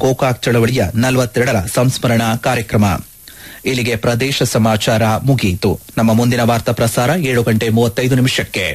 ಗೋಕಾಕ್ ಚಳವಳಿಯ ನಲವತ್ತೆರಡರ ಸಂಸ್ಮರಣಾ ಕಾರ್ಯಕ್ರಮ ಇಲ್ಲಿಗೆ ಪ್ರದೇಶ ಸಮಾಚಾರ ಮುಗಿಯಿತು ನಮ್ಮ ಮುಂದಿನ ವಾರ್ತಾ ಪ್ರಸಾರ ಏಳು ಗಂಟೆ ಮೂವತ್ತೈದು ನಿಮಿಷಕ್ಕೆ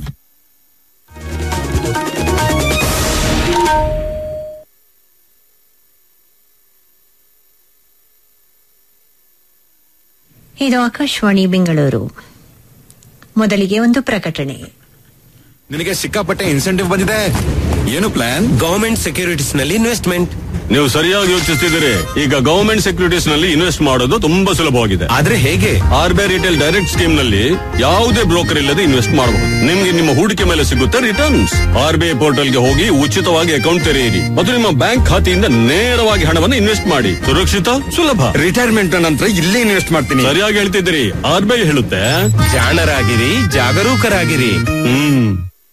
ಇದು ಆಕಾಶವಾಣಿ ಬೆಂಗಳೂರು ಮೊದಲಿಗೆ ಒಂದು ಪ್ರಕಟಣೆ ನಿನಗೆ ಸಿಕ್ಕಾಪಟ್ಟೆ ಇನ್ಸೆಂಟಿವ್ ಬಂದಿದೆ ಏನು ಪ್ಲಾನ್ ಗವರ್ಮೆಂಟ್ ಸೆಕ್ಯೂರಿಟೀಸ್ ನಲ್ಲಿ ಇನ್ವೆಸ್ಟ್ಮೆಂಟ್ ನೀವು ಸರಿಯಾಗಿ ಯೋಚಿಸ್ತಿದ್ದೀರಿ ಈಗ ಗವರ್ಮೆಂಟ್ ಸೆಕ್ಯೂರಿಟೀಸ್ ನಲ್ಲಿ ಇನ್ವೆಸ್ಟ್ ಮಾಡೋದು ತುಂಬಾ ಸುಲಭವಾಗಿದೆ ಆದ್ರೆ ಹೇಗೆ R B I retail direct scheme ನಲ್ಲಿ ಯಾವುದೇ ಬ್ರೋಕರ್ ಇಲ್ಲದೆ ಇನ್ವೆಸ್ಟ್ ಮಾಡಬಹುದು ನಿಮ್ಗೆ ನಿಮ್ಮ ಹೂಡಿಕೆ ಮೇಲೆ ಸಿಗುತ್ತೆ returns R B I portal ಗೆ ಹೋಗಿ ಉಚಿತವಾಗಿ ಅಕೌಂಟ್ ತೆರೆಯಿರಿ ಮತ್ತು ನಿಮ್ಮ ಬ್ಯಾಂಕ್ ಖಾತೆಯಿಂದ ನೇರವಾಗಿ ಹಣವನ್ನು ಇನ್ವೆಸ್ಟ್ ಮಾಡಿ ಸುರಕ್ಷಿತ ಸುಲಭ ರಿಟೈರ್ಮೆಂಟ್ ನಂತರ ಇಲ್ಲೇ ಇನ್ವೆಸ್ಟ್ ಮಾಡ್ತೀನಿ ಸರಿಯಾಗಿ ಹೇಳ್ತಿದ್ದೀರಿ ಆರ್ ಬಿ ಐ ಹೇಳುತ್ತೆ ಜಾಣರಾಗಿರಿ ಜಾಗರೂಕರಾಗಿರಿ ಹ್ಮ್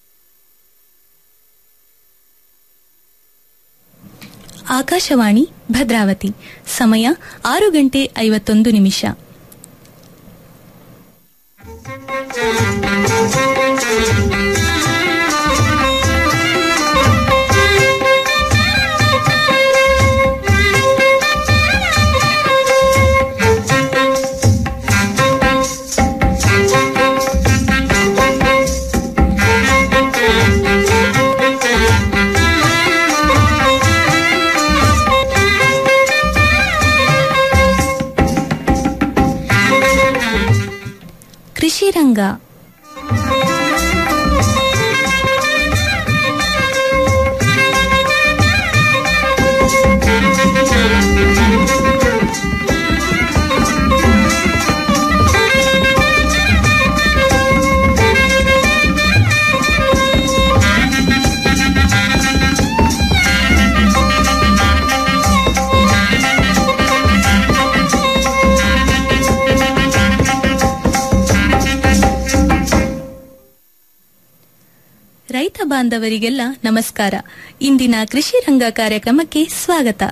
ಆಕಾಶವಾಣಿ ಭದ್ರಾವತಿ ಸಮಯ ಆರು ಗಂಟೆ ಐವತ್ತೊಂದು ನಿಮಿಷ ಕೃಷಿ ರಂಗ ರೈತ ಬಾಂಧವರಿಗೆಲ್ಲ ನಮಸ್ಕಾರ ಇಂದಿನ ಕೃಷಿ ರಂಗ ಕಾರ್ಯಕ್ರಮಕ್ಕೆ ಸ್ವಾಗತ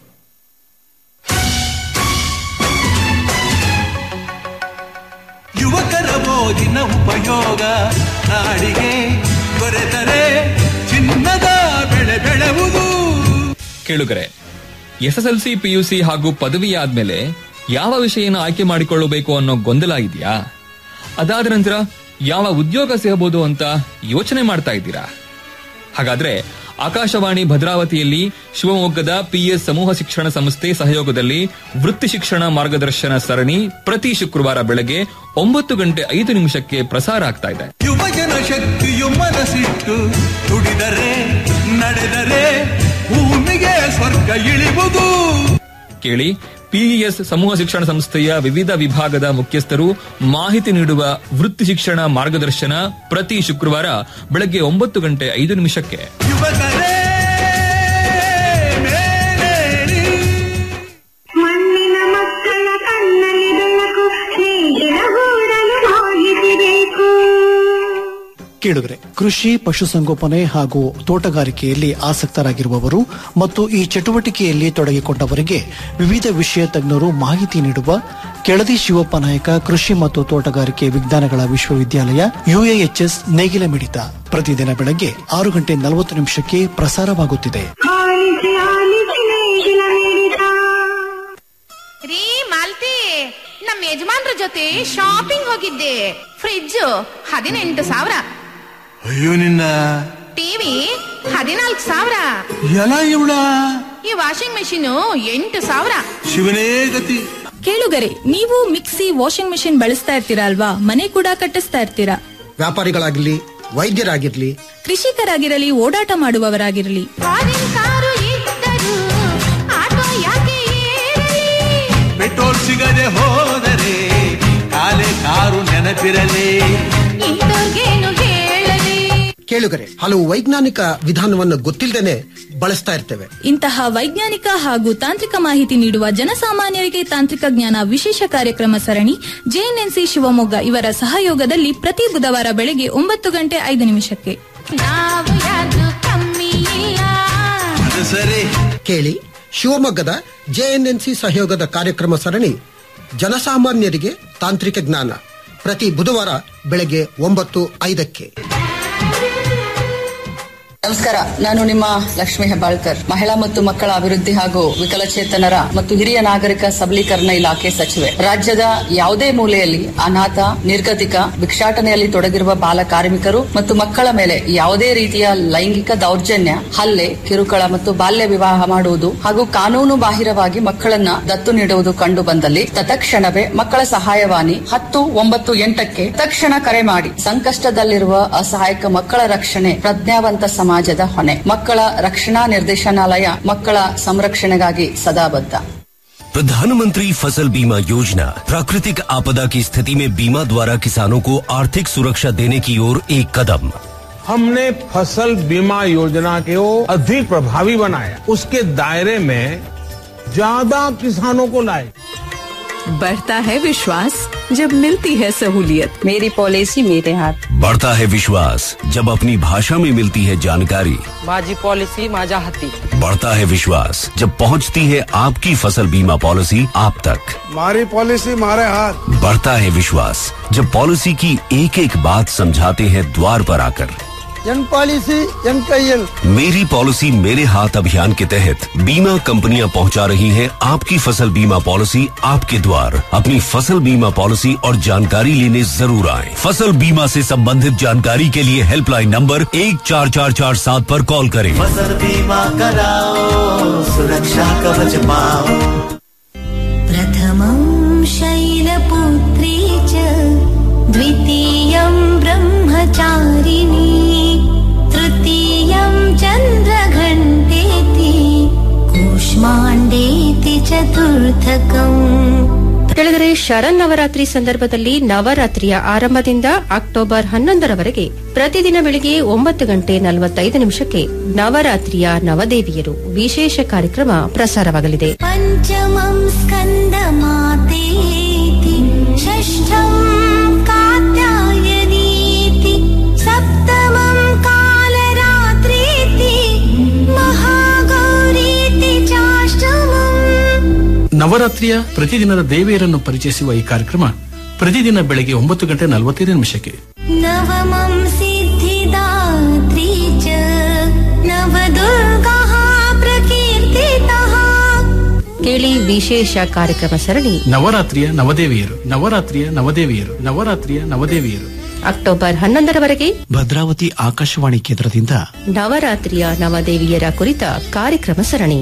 ಯುವಕರ ಓದಿನ ಉಪಯೋಗ ನಾಡಿಗೆ ದೊರೆತರೆ ಚಿನ್ನದ ಬೆಳೆ ಬೆಳೆವುದು ಕೇಳುಗರೆ ಎಸ್ಎಸ್ಎಲ್ಸಿ ಪಿಯುಸಿ ಹಾಗೂ ಪದವಿ ಆದ್ಮೇಲೆ ಯಾವ ವಿಷಯನ ಆಯ್ಕೆ ಮಾಡಿಕೊಳ್ಳಬೇಕು ಅನ್ನೋ ಗೊಂದಲ ಇದೆಯಾ ಅದಾದ ನಂತರ ಯಾವ ಉದ್ಯೋಗ ಸಿಗಬಹುದು ಅಂತ ಯೋಚನೆ ಮಾಡ್ತಾ ಇದ್ದೀರಾ ಹಾಗಾದ್ರೆ ಆಕಾಶವಾಣಿ ಭದ್ರಾವತಿಯಲ್ಲಿ ಶಿವಮೊಗ್ಗದ ಪಿಎಸ್ ಸಮೂಹ ಶಿಕ್ಷಣ ಸಂಸ್ಥೆ ಸಹಯೋಗದಲ್ಲಿ ವೃತ್ತಿ ಶಿಕ್ಷಣ ಮಾರ್ಗದರ್ಶನ ಸರಣಿ ಪ್ರತಿ ಶುಕ್ರವಾರ ಬೆಳಗ್ಗೆ ಒಂಬತ್ತು ಗಂಟೆ ಐದು ನಿಮಿಷಕ್ಕೆ ಪ್ರಸಾರ ಆಗ್ತಾ ಇದೆ ಯುವಜನ ಶಕ್ತಿಯು ಮನಸ್ಸಿಟ್ಟು ದುಡಿದರೆ ನಡೆದರೆ ಭೂಮಿಗೆ ಸ್ವರ್ಗ ಇಳಿವುದು ಕೇಳಿ ಪಿಇಎಸ್ ಸಮೂಹ ಶಿಕ್ಷಣ ಸಂಸ್ಥೆಯ ವಿವಿಧ ವಿಭಾಗದ ಮುಖ್ಯಸ್ಥರು ಮಾಹಿತಿ ನೀಡುವ ವೃತ್ತಿ ಶಿಕ್ಷಣ ಮಾರ್ಗದರ್ಶನ ಪ್ರತಿ ಶುಕ್ರವಾರ ಬೆಳಗ್ಗೆ ಒಂಬತ್ತು ಗಂಟೆ ಐದು ನಿಮಿಷಕ್ಕೆ ಯುವಕರೇ ಮೇಲೇಳಿ ಮಣ್ಣಿನ ಮಕ್ಕಳ ಕಣ್ಣಲ್ಲಿ ಬೆಳಕು ಸ್ನೇಹಿತರ ಗೂಡಲು ಹೋಗಿಸಬೇಕು ಕೇಳುಗರೆ ಕೃಷಿ ಪಶುಸಂಗೋಪನೆ ಹಾಗೂ ತೋಟಗಾರಿಕೆಯಲ್ಲಿ ಆಸಕ್ತರಾಗಿರುವವರು ಮತ್ತು ಈ ಚಟುವಟಿಕೆಯಲ್ಲಿ ತೊಡಗಿಕೊಂಡವರಿಗೆ ವಿವಿಧ ವಿಷಯ ತಜ್ಞರು ಮಾಹಿತಿ ನೀಡುವ ಕೆಳದಿ ಶಿವಪ್ಪ ನಾಯಕ ಕೃಷಿ ಮತ್ತು ತೋಟಗಾರಿಕೆ ವಿಜ್ಞಾನಗಳ ವಿಶ್ವವಿದ್ಯಾಲಯ ಯುಎಎಚ್ಎಸ್ ನೇಗಿಲ ಮಿಡಿತ ಪ್ರತಿದಿನ ಬೆಳಗ್ಗೆ ಆರು ಗಂಟೆ ನಲವತ್ತು ನಿಮಿಷಕ್ಕೆ ಪ್ರಸಾರವಾಗುತ್ತಿದೆ ಆಲಿಸಿ ಆಲಿಸಿ ನೇಗಿಲ ಮಿಡಿತ ರೀ ಮಾಲ್ತಿ ನಮ್ಮ ಯಜಮಾನ್ರ ಜೊತೆ ಶಾಪಿಂಗ್ ಹೋಗಿದ್ದೆ ಫ್ರಿಡ್ಜ್ ಹದಿನೆಂಟು ಸಾವಿರ ಅಯ್ಯೋ ನಿನ್ನ ಟಿವಿ ಹದಿನಾಲ್ಕು ಸಾವಿರ ಎಲ ಇವಳ ಈ ವಾಷಿಂಗ್ ಮೆಷಿನ್ ಎಂಟು ಸಾವಿರ ಶಿವನೇ ಗತಿ ಕೇಳುಗರೆ ನೀವು ಮಿಕ್ಸಿ ವಾಷಿಂಗ್ ಮೆಷಿನ್ ಬಳಸ್ತಾ ಇರ್ತೀರಾ ಅಲ್ವಾ ಮನೆ ಕೂಡ ಕಟ್ಟಿಸ್ತಾ ಇರ್ತೀರಾ ವ್ಯಾಪಾರಿಗಳಾಗಿರ್ಲಿ ವೈದ್ಯರಾಗಿರ್ಲಿ ಕೃಷಿಕರಾಗಿರಲಿ ಓಡಾಟ ಮಾಡುವವರಾಗಿರಲಿ ಫಾರಿನ್ ಕಾರು ಇದ್ದರು ಆಟೋ ಯಾಕೆ ಏರಲಿ? ಪೆಟ್ರೋಲ್ ಸಿಗದೆ ಹೋದರೆ ಕಾಲೆ ಕಾರು ನೆನಪಿರಲಿ ಇಂಥವ್ರ್ಗೇನು ಹೇಳಲಿ ಕೇಳುಗರೆ ಹಲವು ವೈಜ್ಞಾನಿಕ ವಿಧಾನವನ್ನು ಗೊತ್ತಿಲ್ಲದೇನೆ ಬಳಸ್ತಾ ಇರ್ತೇವೆ ಇಂತಹ ವೈಜ್ಞಾನಿಕ ಹಾಗೂ ತಾಂತ್ರಿಕ ಮಾಹಿತಿ ನೀಡುವ ಜನಸಾಮಾನ್ಯರಿಗೆ ತಾಂತ್ರಿಕ ಜ್ಞಾನ ವಿಶೇಷ ಕಾರ್ಯಕ್ರಮ ಸರಣಿ ಜೆಎನ್ಎನ್ಸಿ ಶಿವಮೊಗ್ಗ ಇವರ ಸಹಯೋಗದಲ್ಲಿ ಪ್ರತಿ ಬುಧವಾರ ಬೆಳಗ್ಗೆ ಒಂಬತ್ತು ಗಂಟೆ ಐದು ನಿಮಿಷಕ್ಕೆ ನಾವು ಯಾರು ಕಮ್ಮಿ ಇಲ್ಲ ಅದು ಸರಿ ಕೇಳಿ ಶಿವಮೊಗ್ಗದ ಜೆಎನ್ಎನ್ಸಿ ಸಹಯೋಗದ ಕಾರ್ಯಕ್ರಮ ಸರಣಿ ಜನಸಾಮಾನ್ಯರಿಗೆ ತಾಂತ್ರಿಕ ಜ್ಞಾನ ಪ್ರತಿ ಬುಧವಾರ ಬೆಳಗ್ಗೆ ಒಂಬತ್ತು ಐದಕ್ಕೆ ನಮಸ್ಕಾರ ನಾನು ನಿಮ್ಮ ಲಕ್ಷ್ಮಿ ಹೆಬ್ಬಾಳ್ಕರ್ ಮಹಿಳಾ ಮತ್ತು ಮಕ್ಕಳ ಅಭಿವೃದ್ಧಿ ಹಾಗೂ ವಿಕಲಚೇತನರ ಮತ್ತು ಹಿರಿಯ ನಾಗರಿಕ ಸಬಲೀಕರಣ ಇಲಾಖೆ ಸಚಿವೆ ರಾಜ್ಯದ ಯಾವುದೇ ಮೂಲೆಯಲ್ಲಿ ಅನಾಥ ನಿರ್ಗತಿಕ ಭಿಕ್ಷಾಟನೆಯಲ್ಲಿ ತೊಡಗಿರುವ ಬಾಲ ಕಾರ್ಮಿಕರು ಮತ್ತು ಮಕ್ಕಳ ಮೇಲೆ ಯಾವುದೇ ರೀತಿಯ ಲೈಂಗಿಕ ದೌರ್ಜನ್ಯ ಹಲ್ಲೆ ಕಿರುಕುಳ ಮತ್ತು ಬಾಲ್ಯ ವಿವಾಹ ಮಾಡುವುದು ಹಾಗೂ ಕಾನೂನು ಬಾಹಿರವಾಗಿ ಮಕ್ಕಳನ್ನ ದತ್ತು ನೀಡುವುದು ಕಂಡು ಬಂದಲ್ಲಿ ತತ್ಕ್ಷಣವೇ ಮಕ್ಕಳ ಸಹಾಯವಾಣಿ ಹತ್ತು ಒಂಬತ್ತು ಎಂಟಕ್ಕೆ ತಕ್ಷಣ ಕರೆ ಮಾಡಿ ಸಂಕಷ್ಟದಲ್ಲಿರುವ ಅಸಹಾಯಕ ಮಕ್ಕಳ ರಕ್ಷಣೆ ಪ್ರಜ್ಞಾವಂತ ಸಮಾಜದ ಹೊಣೆ ಮಕ್ಕಳ ರಕ್ಷಣಾ ನಿರ್ದೇಶನಾಲಯ ಮಕ್ಕಳ ಸಂರಕ್ಷಣೆಗಾಗಿ ಸದಾ ಬದ್ಧ प्रधानमंत्री फसल बीमा योजना प्राकृतिक आपदा की स्थिति में बीमा द्वारा किसानों को आर्थिक सुरक्षा देने की ओर एक कदम हमने फसल बीमा योजना को अधिक प्रभावी बनाया उसके दायरे में ज्यादा किसानों को लाए बढ़ता है विश्वास जब मिलती है सहूलियत मेरी पॉलिसी मेरे हाथ बढ़ता है विश्वास जब अपनी भाषा में मिलती है जानकारी माझी पॉलिसी माझ्या हाती बढ़ता है विश्वास जब पहुंचती है आपकी फसल बीमा पॉलिसी आप तक मारी पॉलिसी मारे हाथ बढ़ता है विश्वास जब पॉलिसी की एक एक बात समझाते हैं द्वार पर आकर ಎನ್ ಪಾಲಿಸಿ ಎನ್ ಕೈಯಲ್ मेरी पॉलिसी मेरे हाथ अभियान के तहत बीमा कंपनियां पहुंचा रही हैं आपकी फसल बीमा पॉलिसी आपके द्वार अपनी फसल बीमा पॉलिसी और जानकारी लेने जरूर आए फसल बीमा से संबंधित जानकारी के लिए हेल्पलाइन नंबर एक चार चार चार सात पर कॉल करें फसल बीमा कराओ सुरक्षा कवच पाओ प्रथमं शैलपुत्री च द्वितीयं ब्रह्मचारिणी तृतीयं चन्द्रघण्टेति कूष्माण्डेति चतुर्थकम् ಕೆಳಗರೆ ಶರನ್ನವರಾತ್ರಿ ಸಂದರ್ಭದಲ್ಲಿ ನವರಾತ್ರಿಯ ಆರಂಭದಿಂದ ಅಕ್ಟೋಬರ್ ಹನ್ನೊಂದರವರೆಗೆ ಪ್ರತಿದಿನ ಬೆಳಿಗ್ಗೆ ಒಂಬತ್ತು ಗಂಟೆ ನಲವತ್ತೈದು ನಿಮಿಷಕ್ಕೆ ನವರಾತ್ರಿಯ ನವದೇವಿಯರು ವಿಶೇಷ ಕಾರ್ಯಕ್ರಮ ಪ್ರಸಾರವಾಗಲಿದೆ पञ्चमं स्कन्दमातेति षष्ठं कात्यायनीति सप्तमं कालरात्रीति महागौरीति चाष्टमम् ನವರಾತ್ರಿಯ ಪ್ರತಿದಿನದ ದೇವಿಯರನ್ನು ಪರಿಚಯಿಸುವ ಈ ಕಾರ್ಯಕ್ರಮ ಪ್ರತಿದಿನ ಬೆಳಗ್ಗೆ ಒಂಬತ್ತು ಗಂಟೆ ನಲವತ್ತೈದು ನಿಮಿಷಕ್ಕೆ नवमं सिद्धिदात्री च नवदुर्गाः प्रकीर्तितः ಕೇಳಿ ವಿಶೇಷ ಕಾರ್ಯಕ್ರಮ ಸರಣಿ ನವರಾತ್ರಿಯ ನವದೇವಿಯರು ನವರಾತ್ರಿಯ ನವದೇವಿಯರು ನವರಾತ್ರಿಯ ನವದೇವಿಯರು ಅಕ್ಟೋಬರ್ ಹನ್ನೊಂದರವರೆಗೆ ಭದ್ರಾವತಿ ಆಕಾಶವಾಣಿ ಕೇಂದ್ರದಿಂದ ನವರಾತ್ರಿಯ ನವದೇವಿಯರ ಕುರಿತ ಕಾರ್ಯಕ್ರಮ ಸರಣಿ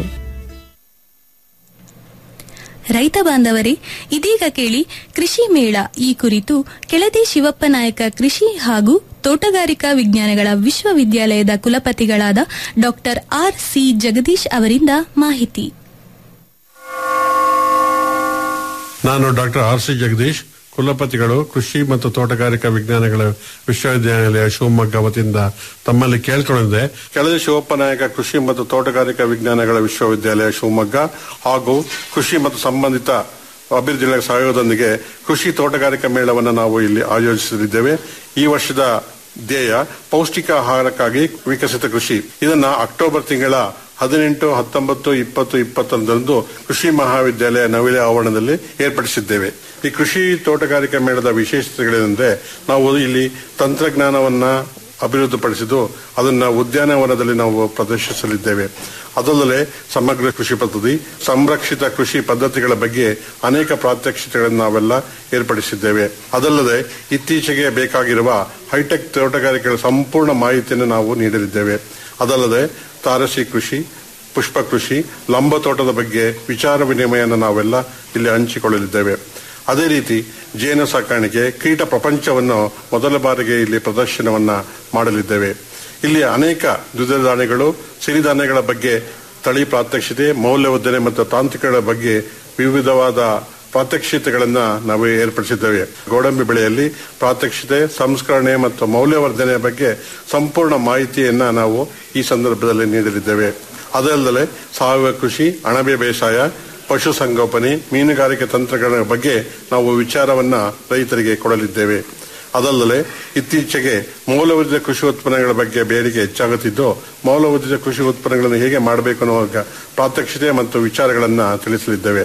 ರೈತ ಬಾಂಧವರೇ ಇದೀಗ ಕೇಳಿ ಕೃಷಿ ಮೇಳ ಈ ಕುರಿತು ಕೆಳದಿ ಶಿವಪ್ಪ ನಾಯಕ ಕೃಷಿ ಹಾಗೂ ತೋಟಗಾರಿಕಾ ವಿಜ್ಞಾನಗಳ ವಿಶ್ವವಿದ್ಯಾಲಯದ ಕುಲಪತಿಗಳಾದ ಡಾಕ್ಟರ್ ಆರ್ ಸಿ ಜಗದೀಶ್ ಅವರಿಂದ ಮಾಹಿತಿ ನಾನು ಡಾಕ್ಟರ್ ಆರ್ ಸಿ ಜಗದೀಶ್ ಕುಲಪತಿಗಳು ಕೃಷಿ ಮತ್ತು ತೋಟಗಾರಿಕಾ ವಿಜ್ಞಾನಗಳ ವಿಶ್ವವಿದ್ಯಾನಿಲಯ ಶಿವಮೊಗ್ಗ ವತಿಯಿಂದ ತಮ್ಮಲ್ಲಿ ಕೇಳ್ಕೊಂಡಿದೆ ಕೆಳದಿ ಶಿವಪ್ಪ ನಾಯಕ ಕೃಷಿ ಮತ್ತು ತೋಟಗಾರಿಕಾ ವಿಜ್ಞಾನಗಳ ವಿಶ್ವವಿದ್ಯಾಲಯ ಶಿವಮೊಗ್ಗ ಹಾಗೂ ಕೃಷಿ ಮತ್ತು ಸಂಬಂಧಿತ ಅಭಿವೃದ್ಧಿಗಳ ಸಹಯೋಗದೊಂದಿಗೆ ಕೃಷಿ ತೋಟಗಾರಿಕಾ ಮೇಳವನ್ನು ನಾವು ಇಲ್ಲಿ ಆಯೋಜಿಸಲಿದ್ದೇವೆ ಈ ವರ್ಷದ ಧ್ಯೇಯ ಪೌಷ್ಟಿಕ ಆಹಾರಕ್ಕಾಗಿ ವಿಕಸಿತ ಕೃಷಿ ಇದನ್ನ ಅಕ್ಟೋಬರ್ ತಿಂಗಳ ಹದಿನೆಂಟು ಹತ್ತೊಂಬತ್ತು ಇಪ್ಪತ್ತು ಇಪ್ಪತ್ತೊಂದರಂದು ಕೃಷಿ ಮಹಾವಿದ್ಯಾಲಯ ನವಿಲೆ ಆವರಣದಲ್ಲಿ ಏರ್ಪಡಿಸಿದ್ದೇವೆ ಈ ಕೃಷಿ ತೋಟಗಾರಿಕಾ ಮೇಳದ ವಿಶೇಷತೆಗಳೇನೆಂದ್ರೆ ನಾವು ಇಲ್ಲಿ ತಂತ್ರಜ್ಞಾನವನ್ನ ಅಭಿವೃದ್ಧಿಪಡಿಸಿದ್ದು ಅದನ್ನ ಉದ್ಯಾನವನದಲ್ಲಿ ನಾವು ಪ್ರದರ್ಶಿಸಲಿದ್ದೇವೆ ಅದಲ್ಲದೆ ಸಮಗ್ರ ಕೃಷಿ ಪದ್ಧತಿ ಸಂರಕ್ಷಿತ ಕೃಷಿ ಪದ್ಧತಿಗಳ ಬಗ್ಗೆ ಅನೇಕ ಪ್ರಾತ್ಯಕ್ಷಿತೆಗಳನ್ನು ನಾವೆಲ್ಲ ಏರ್ಪಡಿಸಿದ್ದೇವೆ ಅದಲ್ಲದೆ ಇತ್ತೀಚೆಗೆ ಬೇಕಾಗಿರುವ ಹೈಟೆಕ್ ತೋಟಗಾರಿಕೆಗಳ ಸಂಪೂರ್ಣ ಮಾಹಿತಿಯನ್ನು ನಾವು ನೀಡಲಿದ್ದೇವೆ ಅದಲ್ಲದೆ ತಾರಸಿ ಕೃಷಿ ಪುಷ್ಪ ಕೃಷಿ ಲಂಬ ತೋಟದ ಬಗ್ಗೆ ವಿಚಾರ ವಿನಿಮಯನ ನಾವೆಲ್ಲ ಇಲ್ಲಿ ಹಂಚಿಕೊಳ್ಳಲಿದ್ದೇವೆ ಅದೇ ರೀತಿ ಜೇನು ಸಾಕಾಣಿಕೆ ಕೀಟ ಪ್ರಪಂಚವನ್ನು ಮೊದಲ ಬಾರಿಗೆ ಇಲ್ಲಿ ಪ್ರದರ್ಶನವನ್ನ ಮಾಡಲಿದ್ದೇವೆ ಇಲ್ಲಿ ಅನೇಕ ದ್ವಿದಳ ಧಾನ್ಯಗಳು ಸಿರಿಧಾನ್ಯಗಳ ಬಗ್ಗೆ ತಳಿ ಪ್ರಾತ್ಯಕ್ಷಿತೆ ಮೌಲ್ಯವರ್ಧನೆ ಮತ್ತು ತಾಂತ್ರಿಕಗಳ ಬಗ್ಗೆ ವಿವಿಧವಾದ ಪ್ರಾತ್ಯಕ್ಷಿತೆಗಳನ್ನ ನಾವು ಏರ್ಪಡಿಸಿದ್ದೇವೆ ಗೋಡಂಬಿ ಬೆಳೆಯಲ್ಲಿ ಪ್ರಾತ್ಯಕ್ಷಿತೆ ಸಂಸ್ಕರಣೆ ಮತ್ತು ಮೌಲ್ಯವರ್ಧನೆಯ ಬಗ್ಗೆ ಸಂಪೂರ್ಣ ಮಾಹಿತಿಯನ್ನ ನಾವು ಈ ಸಂದರ್ಭದಲ್ಲಿ ನೀಡಲಿದ್ದೇವೆ ಅದಲ್ಲದೆ ಸಾವಯವ ಕೃಷಿ ಅಣಬೆ ಬೇಸಾಯ ಪಶು ಸಂಗೋಪನೆ ಮೀನುಗಾರಿಕೆ ತಂತ್ರಗಳ ಬಗ್ಗೆ ನಾವು ವಿಚಾರವನ್ನ ರೈತರಿಗೆ ಕೊಡಲಿದ್ದೇವೆ ಅದಲ್ಲದೆ ಇತ್ತೀಚೆಗೆ ಮೌಲ್ಯವರ್ಧಿತ ಕೃಷಿ ಉತ್ಪನ್ನಗಳ ಬಗ್ಗೆ ಬೇಡಿಕೆ ಹೆಚ್ಚಾಗುತ್ತಿದ್ದು ಮೌಲ್ಯವರ್ಧಿತ ಕೃಷಿ ಉತ್ಪನ್ನಗಳನ್ನು ಹೇಗೆ ಮಾಡಬೇಕು ಅನ್ನುವ ಪ್ರಾತ್ಯಕ್ಷಿತೆ ಮತ್ತು ವಿಚಾರಗಳನ್ನ ತಿಳಿಸಲಿದ್ದೇವೆ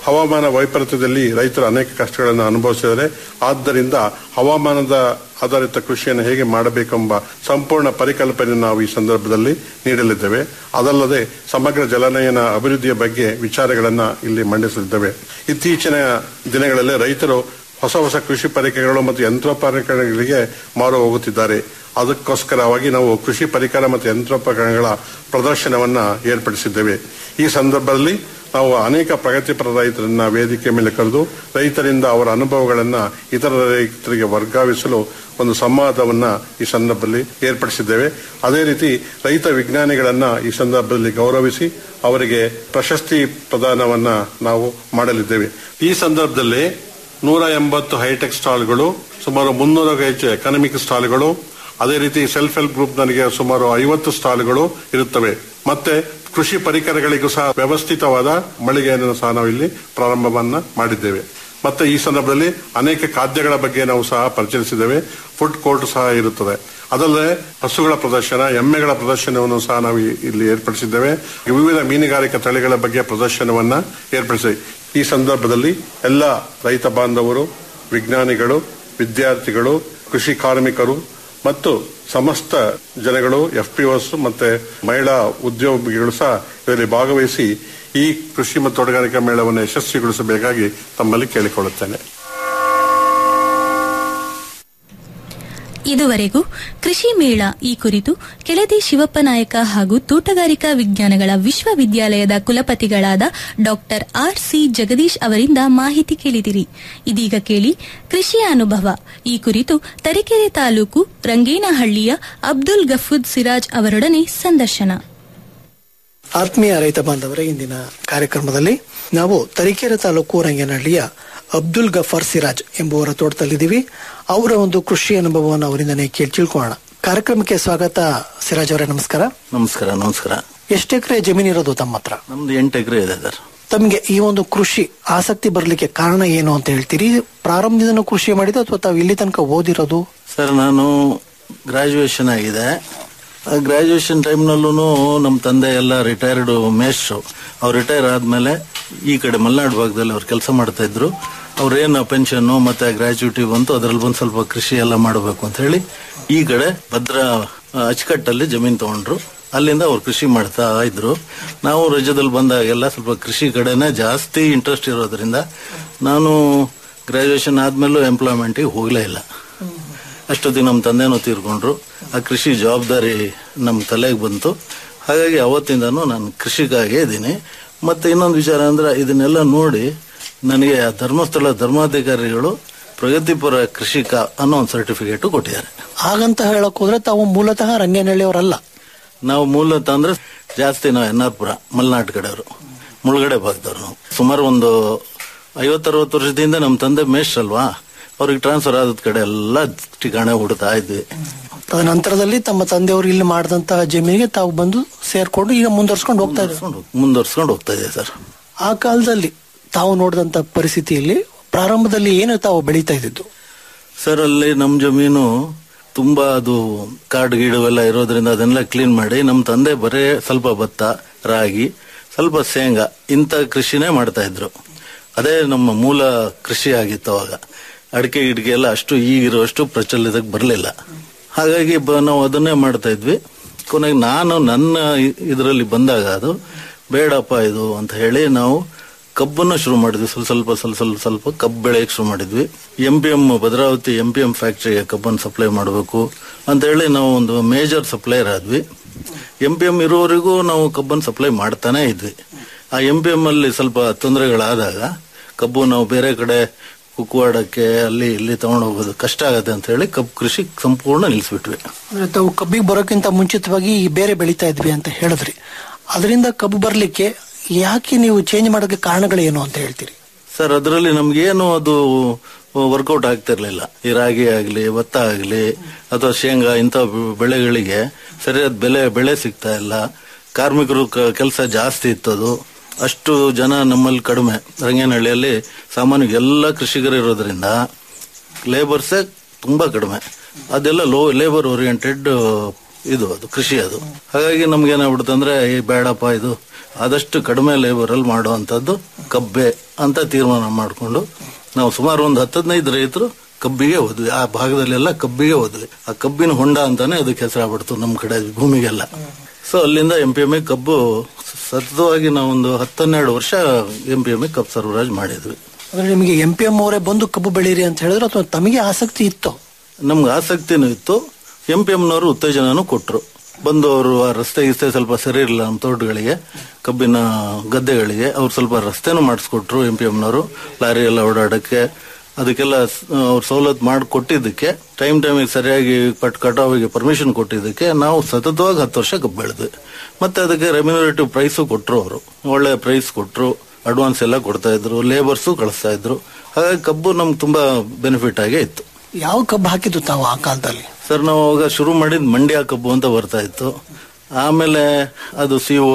ಹವಾಮಾನ ವೈಪರೀತ್ಯದಲ್ಲಿ ರೈತರು ಅನೇಕ ಕಷ್ಟಗಳನ್ನು ಅನುಭವಿಸಿದರೆ ಆದ್ದರಿಂದ ಹವಾಮಾನದ ಆಧಾರಿತ ಕೃಷಿಯನ್ನು ಹೇಗೆ ಮಾಡಬೇಕೆಂಬ ಸಂಪೂರ್ಣ ಪರಿಕಲ್ಪನೆ ನಾವು ಈ ಸಂದರ್ಭದಲ್ಲಿ ನೀಡಲಿದ್ದೇವೆ ಅದಲ್ಲದೆ ಸಮಗ್ರ ಜಲನಯನ ಅಭಿವೃದ್ಧಿಯ ಬಗ್ಗೆ ವಿಚಾರಗಳನ್ನ ಇಲ್ಲಿ ಮಂಡಿಸಲಿದ್ದೇವೆ ಇತ್ತೀಚಿನ ದಿನಗಳಲ್ಲಿ ರೈತರು ಹೊಸ ಹೊಸ ಕೃಷಿ ಪರಿಕರಗಳು ಮತ್ತು ಯಂತ್ರೋಪಕರಣಗಳಿಗೆ ಮಾರು ಹೋಗುತ್ತಿದ್ದಾರೆ ಅದಕ್ಕೋಸ್ಕರವಾಗಿ ನಾವು ಕೃಷಿ ಪರಿಕರ ಮತ್ತು ಯಂತ್ರೋಪಕರಣಗಳ ಪ್ರದರ್ಶನವನ್ನ ಏರ್ಪಡಿಸಿದ್ದೇವೆ ಈ ಸಂದರ್ಭದಲ್ಲಿ ನಾವು ಅನೇಕ ಪ್ರಗತಿಪರ ರೈತರನ್ನ ವೇದಿಕೆ ಮೇಲೆ ಕರೆದು ರೈತರಿಂದ ಅವರ ಅನುಭವಗಳನ್ನ ಇತರ ರೈತರಿಗೆ ವರ್ಗಾವಿಸಲು ಒಂದು ಸಂವಾದವನ್ನ ಈ ಸಂದರ್ಭದಲ್ಲಿ ಏರ್ಪಡಿಸಿದ್ದೇವೆ ಅದೇ ರೀತಿ ರೈತ ವಿಜ್ಞಾನಿಗಳನ್ನ ಈ ಸಂದರ್ಭದಲ್ಲಿ ಗೌರವಿಸಿ ಅವರಿಗೆ ಪ್ರಶಸ್ತಿ ಪ್ರದಾನವನ್ನ ನಾವು ಮಾಡಲಿದ್ದೇವೆ ಈ ಸಂದರ್ಭದಲ್ಲಿ ನೂರ ಎಂಬತ್ತು ಹೈಟೆಕ್ ಸ್ಟಾಲ್ಗಳು ಸುಮಾರು ಮುನ್ನೂರಕ್ಕೂ ಹೆಚ್ಚು ಎಕನಾಮಿಕ್ ಸ್ಟಾಲ್ಗಳು ಅದೇ ರೀತಿ ಸೆಲ್ಫ್ ಹೆಲ್ಪ್ ಗ್ರೂಪ್ ನನಗೆ ಸುಮಾರು ಐವತ್ತು ಸ್ಟಾಲ್ಗಳು ಇರುತ್ತವೆ ಮತ್ತೆ ಕೃಷಿ ಪರಿಕರಗಳಿಗೂ ಸಹ ವ್ಯವಸ್ಥಿತವಾದ ಮಳಿಗೆಯನ್ನು ಸಹ ನಾವು ಇಲ್ಲಿ ಪ್ರಾರಂಭವನ್ನ ಮಾಡಿದ್ದೇವೆ ಮತ್ತೆ ಈ ಸಂದರ್ಭದಲ್ಲಿ ಅನೇಕ ಖಾದ್ಯಗಳ ಬಗ್ಗೆ ನಾವು ಸಹ ಪರಿಚಯಿಸಿದ್ದೇವೆ ಫುಡ್ ಕೋರ್ಟ್ ಸಹ ಇರುತ್ತದೆ ಅದಲ್ಲದೆ ಹಸುಗಳ ಪ್ರದರ್ಶನ ಎಮ್ಮೆಗಳ ಪ್ರದರ್ಶನವನ್ನು ಸಹ ನಾವು ಈ- ಇಲ್ಲಿ ಏರ್ಪಡಿಸಿದ್ದೇವೆ ವಿವಿಧ ಮೀನುಗಾರಿಕಾ ತಳಿಗಳ ಬಗ್ಗೆ ಪ್ರದರ್ಶನವನ್ನ ಏರ್ಪಡಿಸಿದೆ ಈ ಸಂದರ್ಭದಲ್ಲಿ ಎಲ್ಲ ರೈತ ಬಾಂಧವರು ವಿಜ್ಞಾನಿಗಳು ವಿದ್ಯಾರ್ಥಿಗಳು ಕೃಷಿ ಕಾರ್ಮಿಕರು ಮತ್ತು ಸಮಸ್ತ ಜನಗಳು ಎಫ್ ಪಿ ಮತ್ತೆ ಮಹಿಳಾ ಉದ್ಯೋಗಿಗಳು ಸಹ ಇದರಲ್ಲಿ ಭಾಗವಹಿಸಿ ಈ ಕೃಷಿ ಮತ್ತು ತೋಟಗಾರಿಕಾ ಮೇಳವನ್ನು ಯಶಸ್ವಿಗೊಳಿಸಬೇಕಾಗಿ ತಮ್ಮಲ್ಲಿ ಕೇಳಿಕೊಳ್ಳುತ್ತೇನೆ ಇದುವರೆಗೂ ಕೃಷಿ ಮೇಳ ಈ ಕುರಿತು ಕೆಳದಿ ಶಿವಪ್ಪ ನಾಯಕ ಹಾಗೂ ತೋಟಗಾರಿಕಾ ವಿಜ್ಞಾನಗಳ ವಿಶ್ವವಿದ್ಯಾಲಯದ ಕುಲಪತಿಗಳಾದ ಡಾಕ್ಟರ್ ಆರ್ ಸಿ ಜಗದೀಶ್ ಅವರಿಂದ ಮಾಹಿತಿ ಕೇಳಿದಿರಿ ಇದೀಗ ಕೇಳಿ ಕೃಷಿಯ ಅನುಭವ ಈ ಕುರಿತು ತರೀಕೆರೆ ತಾಲೂಕು ರಂಗೇನಹಳ್ಳಿಯ ಅಬ್ದುಲ್ ಗಫೂದ್ ಸಿರಾಜ್ ಅವರೊಡನೆ ಸಂದರ್ಶನ ಆತ್ಮೀಯ ರೈತ ಬಾಂಧವರೇ ಇಂದಿನ ಕಾರ್ಯಕ್ರಮದಲ್ಲಿ ನಾವು ತರೀಕೆರೆ ತಾಲೂಕು ರಂಗನಹಳ್ಳಿಯ ಅಬ್ದುಲ್ ಗಫಾರ್ ಸಿರಾಜ್ ಎಂಬುವರ ತೋಟದಲ್ಲಿದ್ದೀವಿ ಅವರ ಒಂದು ಕೃಷಿ ಅನುಭವವನ್ನು ಅವರಿಂದನೇ ಕೇಳಿ ತಿಳ್ಕೊಳ್ಳೋಣ ಕಾರ್ಯಕ್ರಮಕ್ಕೆ ಸ್ವಾಗತ ಸಿರಾಜ್ ಅವರೇ ನಮಸ್ಕಾರ ನಮಸ್ಕಾರ ನಮಸ್ಕಾರ ಎಷ್ಟು ಎಕರೆ ಜಮೀನಿರೋದು ತಮ್ಮ ಹತ್ರ ನಮ್ದು ಎಂಟು ಎಕರೆ ಇದೆ ಸರ್ ತಮಗೆ ಈ ಒಂದು ಕೃಷಿ ಆಸಕ್ತಿ ಬರಲಿಕ್ಕೆ ಕಾರಣ ಏನು ಅಂತ ಹೇಳ್ತೀರಿ ಪ್ರಾರಂಭದಿಂದ ಕೃಷಿ ಮಾಡಿದ ಅಥವಾ ತಾವು ಇಲ್ಲಿ ತನಕ ಓದಿರೋದು ಸರ್ ನಾನು ಗ್ರಾಜುಯೇಷನ್ ಆಗಿದೆ ಗ್ರಾಜುಯೇಷನ್ ಟೈಮ್ನಲ್ಲೂ ನಮ್ಮ ತಂದೆ ಎಲ್ಲ ರಿಟೈರ್ಡ್ ಮೇಸ್ಟ್ರು ಅವ್ರು ರಿಟೈರ್ ಆದ್ಮೇಲೆ ಈ ಕಡೆ ಮಲೆನಾಡು ಭಾಗದಲ್ಲಿ ಅವ್ರು ಕೆಲಸ ಮಾಡ್ತಾ ಇದ್ರು ಅವ್ರೇನು ಪೆನ್ಷನ್ ಮತ್ತೆ ಗ್ರಾಚ್ಯುಟಿ ಬಂತು ಅದ್ರಲ್ಲಿ ಬಂದು ಸ್ವಲ್ಪ ಕೃಷಿ ಎಲ್ಲ ಮಾಡಬೇಕು ಅಂತ ಹೇಳಿ ಈ ಕಡೆ ಭದ್ರಾ ಆ, ಅಚ್ಚುಕಟ್ಟಲ್ಲಿ ಜಮೀನು ತಗೊಂಡ್ರು ಅಲ್ಲಿಂದ ಅವ್ರು ಕೃಷಿ ಮಾಡ್ತಾ ಇದ್ರು ನಾವು ರಾಜ್ಯದಲ್ಲಿ ಬಂದಾಗೆಲ್ಲ ಸ್ವಲ್ಪ ಕೃಷಿ ಕಡೆನೇ ಜಾಸ್ತಿ ಇಂಟ್ರೆಸ್ಟ್ ಇರೋದ್ರಿಂದ ನಾನು ಗ್ರಾಜುಯೇಷನ್ ಆದ್ಮೇಲೂ ಎಂಪ್ಲಾಯ್ಮೆಂಟಿಗೆ ಹೋಗಲೇ ಇಲ್ಲ ಅಷ್ಟೊತ್ತಿಗೆ ನಮ್ಮ ತಂದೆನೂ ತೀರ್ಕೊಂಡ್ರು ಆ ಕೃಷಿ ಜವಾಬ್ದಾರಿ ನಮ್ಮ ತಲೆಗೆ ಬಂತು ಹಾಗಾಗಿ ಅವತ್ತಿಂದನೂ ನಾನು ಕೃಷಿಕಾಗೇ ಇದ್ದೀನಿ ಮತ್ತೆ ಇನ್ನೊಂದು ವಿಚಾರ ಅಂದ್ರೆ ಇದನ್ನೆಲ್ಲ ನೋಡಿ ನನಗೆ ಆ ಧರ್ಮಸ್ಥಳ ಧರ್ಮಾಧಿಕಾರಿಗಳು ಪ್ರಗತಿಪರ ಕೃಷಿಕ ಅನ್ನೋ ಒಂದು ಸರ್ಟಿಫಿಕೇಟ್ ಕೊಟ್ಟಿದ್ದಾರೆ ಹಾಗಂತ ಹೇಳಕ್ ಹೋದ್ರೆ ತಾವು ಮೂಲತಃ ರಂಗನಹಳ್ಳಿಯವರಲ್ಲ ನಾವು ಮೂಲತಃ ಅಂದ್ರೆ ಜಾಸ್ತಿ ನಾವು ಎನ್ ಆರ್ ಪುರ ಮಲೆನಾಡು ಕಡೆಯವರು ಮುಳುಗಡೆ ಭಾಗದವ್ರು ನಾವು ಸುಮಾರು ಒಂದು ಐವತ್ತರವತ್ತು ವರ್ಷದಿಂದ ನಮ್ಮ ತಂದೆ ಮೇಷ್ಟ್ರ್ ಅಲ್ವಾ ಅವ್ರಿಗೆ ಟ್ರಾನ್ಸ್ಫರ್ ಆದ ಕಡೆ ಎಲ್ಲ ಠಿಕಾಣೆ ಹುಡುತಾ ಇದ್ವಿ ತದನಂತರದಲ್ಲಿ ತಮ್ಮ ತಂದೆಯವರು ಇಲ್ಲಿ ಮಾಡಿದಂತಹ ಜಮೀನಿಗೆ ತಾವು ಬಂದು ಸೇರ್ಕೊಂಡು ಈಗ ಮುಂದುವರ್ಸ್ಕೊಂಡು ಹೋಗ್ತಾ ಇದ್ದಾರೆ ಮುಂದುವರ್ಸ್ಕೊಂಡು ಹೋಗ್ತಾ ಇದೆ ಸರ್ ಆ ಕಾಲದಲ್ಲಿ ತಾವು ನೋಡಿದಂತ ಪರಿಸ್ಥಿತಿಯಲ್ಲಿ ಪ್ರಾರಂಭದಲ್ಲಿ ಏನು ತಾವು ಬೆಳೀತಾ ಇದ್ದಿದ್ದು ಸರ್ ಅಲ್ಲಿ ನಮ್ಮ ಜಮೀನು ತುಂಬಾ ಅದು ಕಾಡು ಗೀಡು ಎಲ್ಲ ಇರೋದ್ರಿಂದ ಅದನ್ನೆಲ್ಲ ಕ್ಲೀನ್ ಮಾಡಿ ನಮ್ಮ ತಂದೆ ಬರೇ ಸ್ವಲ್ಪ ಭತ್ತ ರಾಗಿ ಸ್ವಲ್ಪ ಶೇಂಗಾ ಇಂಥ ಕೃಷಿನೇ ಮಾಡ್ತಾ ಇದ್ರು ಅದೇ ನಮ್ಮ ಮೂಲ ಕೃಷಿ ಆಗಿತ್ತು ಅವಾಗ ಅಡಿಕೆ ಗಿಡಿಕೆ ಎಲ್ಲ ಅಷ್ಟು ಈಗಿರುವಷ್ಟು ಪ್ರಚಲಿತಕ್ಕೆ ಬರಲಿಲ್ಲ ಹಾಗಾಗಿ ಬ- ನಾವು ಅದನ್ನೇ ಮಾಡ್ತಾ ಇದ್ವಿ ಕೊನೆಗೆ ನಾನು ನನ್ನ ಇದರಲ್ಲಿ ಬಂದಾಗ ಅದು ಬೇಡಪ್ಪ ಇದು ಅಂತ ಹೇಳಿ ನಾವು ಕಬ್ಬನ್ನು ಶುರು ಮಾಡಿದ್ವಿ ಸ್ವಲ್ಪ ಸ್ವಲ್ಪ ಸ್ವಲ್ಪ ಸ್ವಲ್ಪ ಸ್ವಲ್ಪ ಕಬ್ಬು ಬೆಳೆಯಕ್ಕೆ ಶುರು ಮಾಡಿದ್ವಿ M P M Bhadravati M P M ಫ್ಯಾಕ್ಟ್ರಿಗೆ ಕಬ್ಬನ್ನು ಸಪ್ಲೈ ಮಾಡಬೇಕು ಅಂತ ಹೇಳಿ ನಾವು ಒಂದು ಮೇಜರ್ ಸಪ್ಲೈಯರ್ ಆದ್ವಿ ಎಂ ಪಿ ಎಂ ಇರೋವರೆಗೂ ನಾವು ಕಬ್ಬನ್ನು ಸಪ್ಲೈ ಮಾಡ್ತಾನೆ ಇದ್ವಿ ಆ ಎಂ ಪಿ ಎಂ ಅಲ್ಲಿ ಸ್ವಲ್ಪ ತೊಂದರೆಗಳಾದಾಗ ಕಬ್ಬು ನಾವು ಬೇರೆ ಕಡೆ ಕುಕ್ಕುವಾಡಕ್ಕೆ ಅಲ್ಲಿ ಇಲ್ಲಿ ತಗೊಂಡು ಹೋಗೋದು ಕಷ್ಟ ಆಗತ್ತೆ ಅಂತ ಹೇಳಿ ಕಬ್ಬು ಕೃಷಿ ಸಂಪೂರ್ಣ ನಿಲ್ಲಿಸ್ಬಿಟ್ವಿ ಅಂದ್ರೆ ತಾವು ಕಬ್ಬಿಗೆ ಬರೋಕ್ಕಿಂತ ಮುಂಚಿತವಾಗಿ ಈ ಬೇರೆ ಬೆಳೀತಾ ಇದ್ವಿ ಅಂತ ಹೇಳಿದ್ರಿ ಅದರಿಂದ ಕಬ್ಬು ಬರ್ಲಿಕ್ಕೆ ಯಾಕೆ ನೀವು ಚೇಂಜ್ ಮಾಡೋಕೆ ಕಾರಣಗಳೇನು ಅಂತ ಹೇಳ್ತೀರಿ ಸರ್ ಅದರಲ್ಲಿ ನಮ್ಗೇನು ಅದು ವರ್ಕೌಟ್ ಆಗ್ತಿರ್ಲಿಲ್ಲ ಈ ರಾಗಿ ಆಗ್ಲಿ ಭತ್ತ ಆಗ್ಲಿ ಅಥವಾ ಶೇಂಗಾ ಇಂಥ ಬೆಳೆಗಳಿಗೆ ಸರಿಯಾದ ಬೆಲೆ ಬೆಳೆ ಸಿಗ್ತಾ ಇಲ್ಲ ಕಾರ್ಮಿಕರು ಕೆಲಸ ಜಾಸ್ತಿ ಇತ್ತದು ಅಷ್ಟು ಜನ ನಮ್ಮಲ್ಲಿ ಕಡಿಮೆ ರಂಗೇನಹಳ್ಳಿಯಲ್ಲಿ ಸಾಮಾನ್ಯ ಎಲ್ಲ ಕೃಷಿಕರು ಇರೋದ್ರಿಂದ ಲೇಬರ್ಸೇ ತುಂಬಾ ಕಡಿಮೆ ಅದೆಲ್ಲ ಲೋ ಲೇಬರ್ ಓರಿಯೆಂಟೆಡ್ ಇದು ಅದು ಕೃಷಿ ಅದು ಹಾಗಾಗಿ ನಮ್ಗೆ ಏನಾಗ್ಬಿಡುತ್ತೆ ಅಂದ್ರೆ ಈ ಬೇಡಪ್ಪ ಇದು ಆದಷ್ಟು ಕಡಿಮೆ ಲೇಬರ್ ಅಲ್ಲಿ ಮಾಡುವಂತದ್ದು ಕಬ್ಬೆ ಅಂತ ತೀರ್ಮಾನ ಮಾಡಿಕೊಂಡು ನಾವು ಸುಮಾರು ಒಂದು ಹತ್ತದೈದು ರೈತರು ಕಬ್ಬಿಗೆ ಹೋದ್ವಿ ಆ ಭಾಗದಲ್ಲೆಲ್ಲ ಕಬ್ಬಿಗೆ ಹೋದ್ವಿ ಆ ಕಬ್ಬಿನ ಹೊಂಡ ಅಂತಾನೆ ಅದಕ್ಕೆ ಹೆಸರಾಗ್ಬಿಡ್ತು ನಮ್ಮ ಕಡೆ ಭೂಮಿಗೆಲ್ಲ ಸೊ ಅಲ್ಲಿಂದ ಎಂ ಪಿ ಎಂ ಕಬ್ಬು ಸತತವಾಗಿ ನಾವೊಂದು ಹತ್ತನ್ನೆರಡು ವರ್ಷ ಎಂ ಪಿ ಎಂ ಕಬ್ಬು ಸರಬರಾಜು ಮಾಡಿದ್ವಿ ಅಂದ್ರೆ ನಿಮಗೆ ಎಂ ಪಿ ಎಂ ಅವರೇ ಬಂದು ಕಬ್ಬು ಬೆಳೀರಿ ಅಂತ ಹೇಳಿದ್ರೆ ಅಥವಾ ತಮಗೆ ಆಸಕ್ತಿ ಇತ್ತು ನಮ್ಗೆ ಆಸಕ್ತಿನೂ ಇತ್ತು ಎಂ ಪಿ ಎಂನವರು ಉತ್ತೇಜನನೂ ಕೊಟ್ಟರು ಬಂದು ಅವರು ಆ ರಸ್ತೆ ಗಿಸ್ತೆ ಸ್ವಲ್ಪ ಸರಿ ಇರಲಿಲ್ಲ ನಮ್ಮ ತೋಟಗಳಿಗೆ ಕಬ್ಬಿನ ಗದ್ದೆಗಳಿಗೆ ಅವ್ರು ಸ್ವಲ್ಪ ರಸ್ತೆನೂ ಮಾಡಿಸ್ಕೊಟ್ರು ಎಂ ಪಿ ಎಂನವರು ಲಾರಿ ಎಲ್ಲ ಓಡಾಡಕ್ಕೆ ಅದಕ್ಕೆಲ್ಲ ಅವ್ರು ಸವಲತ್ತು ಮಾಡಿ ಕೊಟ್ಟಿದ್ದಕ್ಕೆ ಟೈಮ್ ಟೈಮಿಗೆ ಸರಿಯಾಗಿ ಕಟ್ ಕಟಾವಿಗೆ ಪರ್ಮಿಷನ್ ಕೊಟ್ಟಿದ್ದಕ್ಕೆ ನಾವು ಸತತವಾಗಿ ಹತ್ತು ವರ್ಷ ಕಬ್ಬು ಬೆಳೆದ್ವಿ ಮತ್ತೆ ಅದಕ್ಕೆ ರೆಮ್ಯುನರೇಟಿವ್ ಪ್ರೈಸು ಕೊಟ್ಟರು ಅವರು ಒಳ್ಳೆ ಪ್ರೈಸ್ ಕೊಟ್ಟರು ಅಡ್ವಾನ್ಸ್ ಎಲ್ಲ ಕೊಡ್ತಾ ಇದ್ರು ಲೇಬರ್ಸು ಕಳಿಸ್ತಾ ಇದ್ರು ಹಾಗಾಗಿ ಕಬ್ಬು ನಮ್ಗೆ ತುಂಬಾ ಬೆನಿಫಿಟ್ ಆಗೇ ಇತ್ತು ಯಾವ ಕಬ್ಬು ಹಾಕಿದ್ದು ತಾವು ಆ ಕಾಲದಲ್ಲಿ ಸರ್ ನಾವು ಅವಾಗ ಶುರು ಮಾಡಿದ್ ಮಂಡ್ಯ ಕಬ್ಬು ಅಂತ ಬರ್ತಾ ಇತ್ತು ಆಮೇಲೆ ಅದು ಸಿ ಒ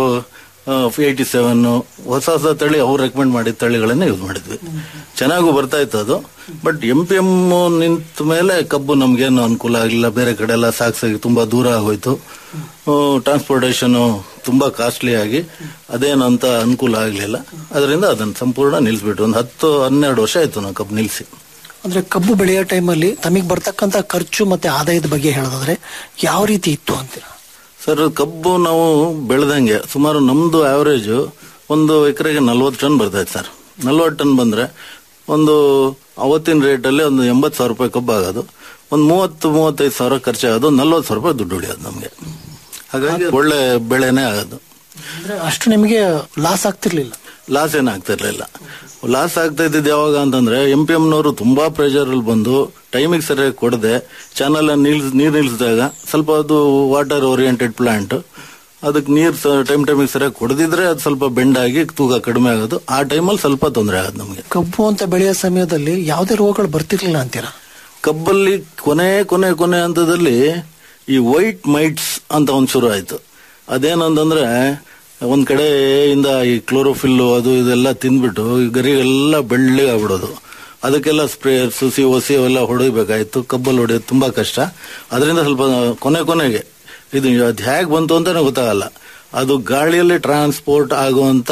ಏಯ್ಟಿ ಸೆವೆನ್ ಹೊಸ ಹೊಸ ತಳಿ ಅವ್ರು ರೆಕಮೆಂಡ್ ಮಾಡಿದ ತಳಿಗಳನ್ನ ಯೂಸ್ ಮಾಡಿದ್ವಿ ಚೆನ್ನಾಗೂ ಬರ್ತಾ ಇತ್ತು ಅದು ಬಟ್ ಎಂ ಪಿ ಎಂ ನಿಂತ ಮೇಲೆ ಕಬ್ಬು ನಮ್ಗೇನು ಅನುಕೂಲ ಆಗಲಿಲ್ಲ ಬೇರೆ ಕಡೆ ಎಲ್ಲ ಸಾಗಿಸಾಗಿ ತುಂಬಾ ದೂರ ಆಗೋಯ್ತು ಟ್ರಾನ್ಸ್ಪೋರ್ಟೇಷನ್ ತುಂಬಾ ಕಾಸ್ಟ್ಲಿ ಆಗಿ ಅದೇನಂತ ಅನುಕೂಲ ಆಗಲಿಲ್ಲ ಅದರಿಂದ ಅದನ್ನ ಸಂಪೂರ್ಣ ನಿಲ್ಸ್ಬಿಟ್ಟು ಒಂದು ಹತ್ತು ಹನ್ನೆರಡು ವರ್ಷ ಆಯ್ತು ನಾವು ಕಬ್ಬು ನಿಲ್ಸಿ ಅಂದ್ರೆ ಕಬ್ಬು ಬೆಳೆಯೋ ಟೈಮಲ್ಲಿ ತಮಗೆ ಬರ್ತಕ್ಕಂತ ಖರ್ಚು ಮತ್ತೆ ಆದಾಯದ ಬಗ್ಗೆ ಹೇಳೋದಾದ್ರೆ ಯಾವ ರೀತಿ ಇತ್ತು ಅಂತೀರಾ ಸರ್ ಕಬ್ಬು ನಾವು ಬೆಳೆದಂಗೆ ಸುಮಾರು ನಮ್ದು ಆವರೇಜ್ ಒಂದು ಎಕರೆಗೆ ನಲ್ವತ್ತು ಟನ್ ಬರ್ತೈತೆ ಸರ್ ನಲ್ವತ್ತು ಟನ್ ಬಂದ್ರೆ ಒಂದು ಅವತ್ತಿನ ರೇಟಲ್ಲಿ ಒಂದು ಎಂಬತ್ತು ಸಾವಿರ ರೂಪಾಯಿ ಕಬ್ಬು ಆಗೋದು ಒಂದು ಮೂವತ್ತು ಮೂವತ್ತೈದು ಸಾವಿರ ಖರ್ಚಾಗೋದು ನಲ್ವತ್ತು ಸಾವಿರ ರೂಪಾಯಿ ದುಡ್ಡು ಉಳಿಯೋದು ನಮಗೆ ಹಾಗಾಗಿ ಒಳ್ಳೆ ಬೆಳೆನೇ ಆಗೋದು ಅಂದ್ರೆ ಅಷ್ಟು ನಿಮಗೆ ಲಾಸ್ ಆಗ್ತಿರ್ಲಿಲ್ಲ ಲಾಸ್ ಏನಾಗ್ತಿರ್ಲಿಲ್ಲ ಲಾಸ್ ಆಗ್ತಾ ಇದ್ದಿದ್ದು ಯಾವಾಗ ಅಂತಂದ್ರೆ ಎಂ ಪಿ ಎಂನವರು ತುಂಬಾ ಪ್ರೆಷರ್ ಅಲ್ಲಿ ಬಂದು ಟೈಮಿಗೆ ಸರಿಯಾಗಿ ಕೊಡದೆ ಚಾನಲ್ ನಿಲ್ಸ್ ನೀರ್ ನಿಲ್ಸಿದಾಗ ಸ್ವಲ್ಪ ಅದು ವಾಟರ್ ಓರಿಯೆಂಟೆಡ್ ಪ್ಲಾಂಟ್ ಅದಕ್ಕೆ ನೀರ್ ಟೈಮ್ ಟೈಮಿಗೆ ಸರಿಯಾಗಿ ಕೊಡದಿದ್ರೆ ಅದು ಸ್ವಲ್ಪ ಬೆಂಡ್ ಆಗಿ ತೂಕ ಕಡಿಮೆ ಆಗೋದು ಆ ಟೈಮಲ್ಲಿ ಸ್ವಲ್ಪ ತೊಂದರೆ ಆಗೋದು ನಮಗೆ ಕಬ್ಬು ಅಂತ ಬೆಳೆಯೋ ಸಮಯದಲ್ಲಿ ಯಾವುದೇ ರೋಗಗಳು ಬರ್ತಿರ್ಲಿಲ್ಲ ಅಂತೀರಾ ಕಬ್ಬಲ್ಲಿ ಕೊನೆ ಕೊನೆ ಕೊನೆ ಹಂತದಲ್ಲಿ ಈ ವೈಟ್ ಮೈಟ್ಸ್ ಅಂತ ಒಂದು ಶುರು ಆಯ್ತು ಅದೇನಂತಂದ್ರೆ ಒಂದ್ ಕಡೆಯಿಂದ ಈ ಕ್ಲೋರೋಫಿಲ್ ಅದು ಇದೆಲ್ಲ ತಿಂದ್ಬಿಟ್ಟು ಈ ಗರಿಗೆಲ್ಲ ಬೆಳ್ಳಗೆ ಆಗ್ಬಿಡೋದು ಅದಕ್ಕೆಲ್ಲ ಸ್ಪ್ರೇಯರ್ಸ್ ಸಿ ಒಸಿ ಅವೆಲ್ಲ ಹೊಡಿಬೇಕಾಯ್ತು ಕಬ್ಬಲ್ಲಿ ಹೊಡೆಯೋದು ತುಂಬಾ ಕಷ್ಟ ಅದರಿಂದ ಸ್ವಲ್ಪ ಕೊನೆ ಕೊನೆಗೆ ಇದು ಅದು ಹೇಗೆ ಬಂತು ಅಂತಾನೆ ಗೊತ್ತಾಗಲ್ಲ ಅದು ಗಾಳಿಯಲ್ಲಿ ಟ್ರಾನ್ಸ್ಪೋರ್ಟ್ ಆಗುವಂತ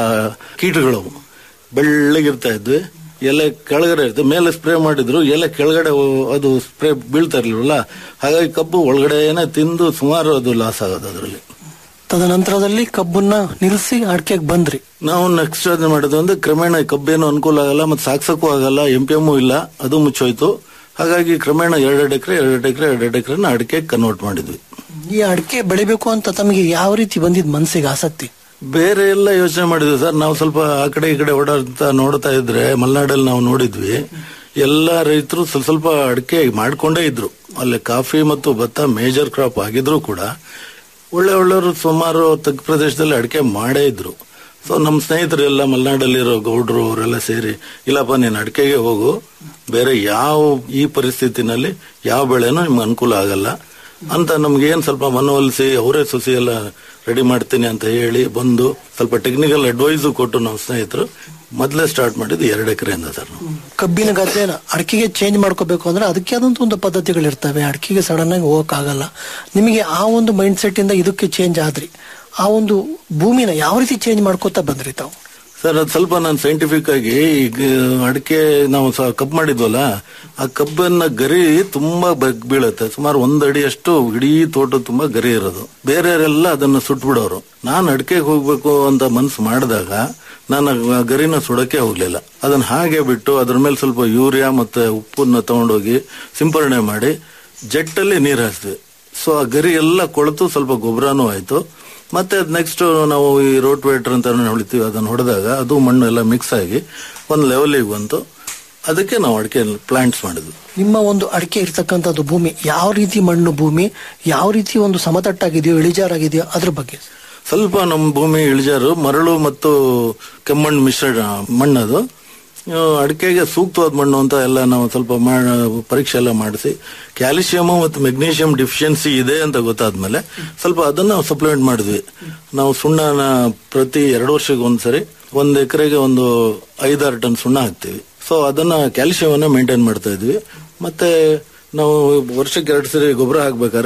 ಕೀಟಗಳು ಬೆಳ್ಳಗಿರ್ತಾ ಇದ್ವಿ ಎಲೆ ಕೆಳಗಡೆ ಇರುತ್ತೆ ಮೇಲೆ ಸ್ಪ್ರೇ ಮಾಡಿದ್ರು ಎಲೆ ಕೆಳಗಡೆ ಹೋ- ಅದು ಸ್ಪ್ರೇ ಬೀಳ್ತಾ ಇರ್ಲಿಲ್ವಲ್ಲ ಹಾಗಾಗಿ ಕಬ್ಬು ಒಳಗಡೆನೆ ತಿಂದು ಸುಮಾರು ಅದು ಲಾಸ್ ಆಗೋದು ಅದರಲ್ಲಿ ತದನಂತರದಲ್ಲಿ ಕಬ್ಬನ್ನ ನಿಲ್ಲಿಸಿ ಅಡಿಕೆಗೆ ಬಂದ್ರಿ ನಾವು ನೆಕ್ಸ್ಟ್ ಯೋಚನೆ ಮಾಡೋದು ಅಂದ್ರೆ ಕ್ರಮೇಣ ಈ ಕಬ್ಬೇನು ಅನುಕೂಲ ಆಗಲ್ಲ ಮತ್ತೆ ಸಾಕ್ಸಕ್ಕೂ ಆಗಲ್ಲ ಎಂ ಪಿ ಎಮ್ಮು ಇಲ್ಲ ಅದು ಮುಚ್ಚೋಯ್ತು ಹಾಗಾಗಿ ಕ್ರಮೇಣ ಎರಡೆರಡು ಎಕರೆ ಎರಡೆರಡು ಎಕರೆ ಎರಡೆರಡು ಎಕರೆನ ಅಡಿಕೆ ಕನ್ವರ್ಟ್ ಮಾಡಿದ್ವಿ ಈ ಅಡಿಕೆ ಬೆಳಿಬೇಕು ಅಂತ ತಮಗೆ ಯಾವ ರೀತಿ ಬಂದಿದ್ ಮನಸ್ಸಿಗೆ ಆಸಕ್ತಿ ಬೇರೆ ಎಲ್ಲ ಯೋಚನೆ ಮಾಡಿದ್ವಿ ಸರ್ ನಾವು ಸ್ವಲ್ಪ ಆ ಕಡೆ ಈ ಕಡೆ ಓಡಾಡ್ತಾ ನೋಡ್ತಾ ಇದ್ರೆ ಮಲೆನಾಡಲ್ಲಿ ನಾವು ನೋಡಿದ್ವಿ ಎಲ್ಲ ರೈತರು ಸ್ವಲ್ಪ ಸ್ವಲ್ಪ ಅಡಿಕೆ ಮಾಡ್ಕೊಂಡೇ ಇದ್ರು ಅಲ್ಲಿ ಕಾಫಿ ಮತ್ತು ಭತ್ತ ಮೇಜರ್ ಕ್ರಾಪ್ ಆಗಿದ್ರು ಕೂಡ ಒಳ್ಳೆ ಒಳ್ಳೆಯವರು ಸುಮಾರು ತಗ್ಗು ಪ್ರದೇಶದಲ್ಲಿ ಅಡಿಕೆ ಮಾಡೇ ಇದ್ರು ಸೊ ನಮ್ಮ ಸ್ನೇಹಿತರೆಲ್ಲ ಮಲೆನಾಡಲ್ಲಿರೋ ಗೌಡ್ರು ಅವರೆಲ್ಲ ಸೇರಿ ಇಲ್ಲಪ್ಪ ನೀನು ಅಡಿಕೆಗೆ ಹೋಗು ಬೇರೆ ಯಾವ ಈ ಪರಿಸ್ಥಿತಿನಲ್ಲಿ ಯಾವ ಬೆಳೆನೂ ನಿಮ್ಗೆ ಅನುಕೂಲ ಆಗಲ್ಲ ಅಂತ ನಮ್ಗೆ ಏನ್ ಸ್ವಲ್ಪ ಮನವೊಲಿಸಿ ಅವರೇ ಸೊಸಿ ಎಲ್ಲ ರೆಡಿ ಮಾಡ್ತೀನಿ ಅಂತ ಹೇಳಿ ಬಂದು ಸ್ವಲ್ಪ ಟೆಕ್ನಿಕಲ್ ಅಡ್ವೈಸು ಕೊಟ್ಟು ನಮ್ಮ ಸ್ನೇಹಿತರು ಮೊದಲೇ ಸ್ಟಾರ್ಟ್ ಮಾಡಿದ್ದು ಎರಡು ಎಕರೆಯಿಂದ ಸರ್ ನಾವು. ಕಬ್ಬಿನ ಗದ್ದೆನ ಅಡಿಕೆಗೆ ಚೇಂಜ್ ಮಾಡ್ಕೋಬೇಕು ಅಂದ್ರೆ ಅದಕ್ಕೆ ಆದಂತ ಒಂದು ಪದ್ಧತಿಗಳಿರ್ತವೆ ಅಡಿಕೆಗೆ ಸಡನ್ ಆಗಿ ಹೋಗಕ್ ಆಗಲ್ಲ ನಿಮಗೆ ಆ ಒಂದು ಮೈಂಡ್ ಸೆಟ್ ಇಂದ ಇದಕ್ಕೆ ಚೇಂಜ್ ಆದ್ರಿ ಆ ಒಂದು ಭೂಮಿನ ಯಾವ ರೀತಿ ಚೇಂಜ್ ಮಾಡ್ಕೋತಾ ಬಂದ್ರಿ ತಾವು ಸರ್ ಅದು ಸ್ವಲ್ಪ ನಾನು ಸೈಂಟಿಫಿಕ್ ಆಗಿ ಈಗ ಅಡಿಕೆ ನಾವು ಸ- ಕಬ್ಬು ಮಾಡಿದ್ವಲ್ಲ ಆ ಕಬ್ಬನ್ನ ಗರಿ ತುಂಬಾ ಬಗ್ ಬೀಳುತ್ತೆ ಸುಮಾರು ಒಂದ್ ಅಡಿಯಷ್ಟು ಇಡೀ ತೋಟ ತುಂಬಾ ಗರಿ ಇರೋದು ಬೇರೆಯವರೆಲ್ಲ ಅದನ್ನ ಸುಟ್ಬಿಡೋರು ನಾನು ಅಡಿಕೆಗೆ ಹೋಗ್ಬೇಕು ಅಂತ ಮನ್ಸು ಮಾಡಿದಾಗ ನಾನು ಆ ಗರಿನ ಸುಡಕ್ಕೆ ಹೋಗ್ಲಿಲ್ಲ ಅದನ್ನ ಹಾಗೆ ಬಿಟ್ಟು ಅದ್ರ ಮೇಲೆ ಸ್ವಲ್ಪ ಯೂರಿಯಾ ಮತ್ತೆ ಉಪ್ಪನ್ನ ತಗೊಂಡೋಗಿ ಸಿಂಪರಣೆ ಮಾಡಿ ಜಟ್ಟಲ್ಲಿ ನೀರು ಹಾಕ್ತಿವಿ ಸೊ ಆ ಗರಿ ಎಲ್ಲ ಕೊಳೆತು ಸ್ವಲ್ಪ ಗೊಬ್ಬರನೂ ಆಯ್ತು ಮತ್ತೆ ನೆಕ್ಸ್ಟ್ ನಾವು ಈ ರೋಟ್ ವೇಟರ್ ಅಂತ ಹೊಳಿತೀವಿ ಅದನ್ನ ಹೊಡೆದಾಗ ಅದು ಮಣ್ಣು ಎಲ್ಲ ಮಿಕ್ಸ್ ಆಗಿ ಒಂದು ಲೆವೆಲಿಗೆ ಬಂತು ಅದಕ್ಕೆ ನಾವು ಅಡಿಕೆ ಪ್ಲಾಂಟ್ಸ್ ಮಾಡಿದ್ವಿ ನಿಮ್ಮ ಒಂದು ಅಡಿಕೆ ಇರ್ತಕ್ಕಂಥದ್ದು ಭೂಮಿ ಯಾವ ರೀತಿ ಮಣ್ಣು ಭೂಮಿ ಯಾವ ರೀತಿ ಒಂದು ಸಮತಟ್ಟಾಗಿದೆಯೋ ಇಳಿಜಾರಾಗಿದೆಯೋ ಅದ್ರ ಬಗ್ಗೆ ಸ್ವಲ್ಪ ನಮ್ಮ ಭೂಮಿ ಇಳಿಜಾರು ಮರಳು ಮತ್ತು ಕೆಮ್ಮಣ್ಣು ಮಿಶ್ರಣ ಮಣ್ಣದು ಆ, ಅಡಿಕೆಗೆ ಸೂಕ್ತವಾದ ಮಣ್ಣು ಅಂತ ಎಲ್ಲ ನಾವು ಸ್ವಲ್ಪ ಮಾ- ಪರೀಕ್ಷೆ ಎಲ್ಲ ಮಾಡಿಸಿ ಕ್ಯಾಲ್ಸಿಯಂ ಮತ್ತು ಮೆಗ್ನೀಷಿಯಂ ಡಿಫಿಷಿಯನ್ಸಿ ಇದೆ ಅಂತ ಗೊತ್ತಾದ್ಮೇಲೆ ಸ್ವಲ್ಪ ಅದನ್ನ ಸಪ್ಲಿಮೆಂಟ್ ಮಾಡಿದ್ವಿ ನಾವು ಸುಣ್ಣನ ಪ್ರತಿ ಎರಡು ವರ್ಷಕ್ಕೆ ಒಂದ್ಸರಿ ಒಂದ್ ಎಕರೆಗೆ ಒಂದು ಐದಾರು ಟನ್ ಸುಣ್ಣ ಹಾಕ್ತಿವಿ ಸೊ ಅದನ್ನ ಕ್ಯಾಲ್ಸಿಯಂ ಅನ್ನ ಮೇಂಟೈನ್ ಮಾಡ್ತಾ ಇದ್ವಿ ಮತ್ತೆ ನಾವು ವರ್ಷಕ್ಕೆ ಎರಡು ಸರಿ ಗೊಬ್ಬರ ಹಾಕ್ಬೇಕಾದ್ರೆ